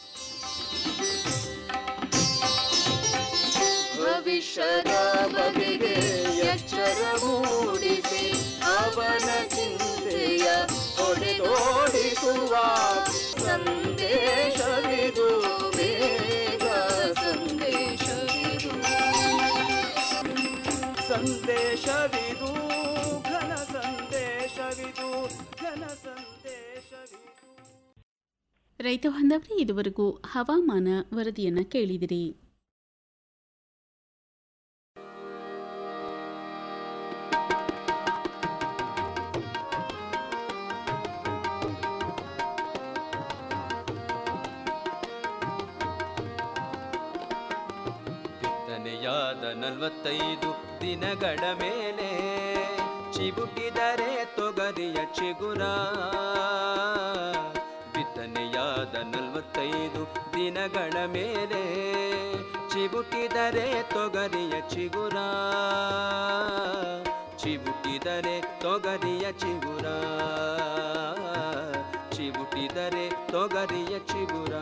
ಭವಿಷ್ಯದ ಬಗೆಗೆ ಎಚ್ಚರ ಮೂಡಿಸಿ ಅವನ ಚಿಂತೆಯ ಹೊಡೆದೋಡಿಸುವ ಸಂದೇಶವಿದು ಬೇಗ ಸಂದೇಶವಿದು ಸಂದೇಶವಿದು ಘನ ಸಂದೇಶವಿದು ಘನ ಸಂದೇಶವಿದು ರೈತ ಬಾಂಧವರೇ ಇದುವರೆಗೂ ಹವಾಮಾನ ವರದಿಯನ್ನ ಕೇಳಿದಿರಿ ಬಿತ್ತನೆಯ ಬಿತ್ತನೆಯಾದ ನಲವತ್ತೈದು ದಿನಗಳ ಮೇಲೆ ಚಿಬುಟಿದರೆ ತೊಗರಿಯ ಚಿಗುರ ಬಿತ್ತನೆಯಾದ ನಲವತ್ತೈದು ದಿನಗಳ ಮೇಲೆ ಚಿಬುಟಿದರೆ ತೊಗರಿಯ ಚಿಗುರ ಚಿಬುಟಿದರೆ ತೊಗರಿಯ ಚಿಗುರ ಚಿಬುಟಿದರೆ ತೊಗರಿಯ ಚಿಗುರ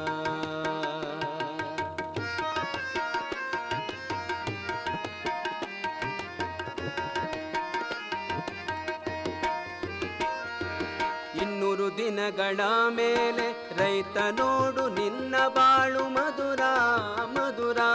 ಇನ್ನೂರು ದಿನಗಳ ಮೇಲೆ ರೈತ ನೋಡು ನಿನ್ನ ಬಾಳು ಮಧುರ ಮಧುರ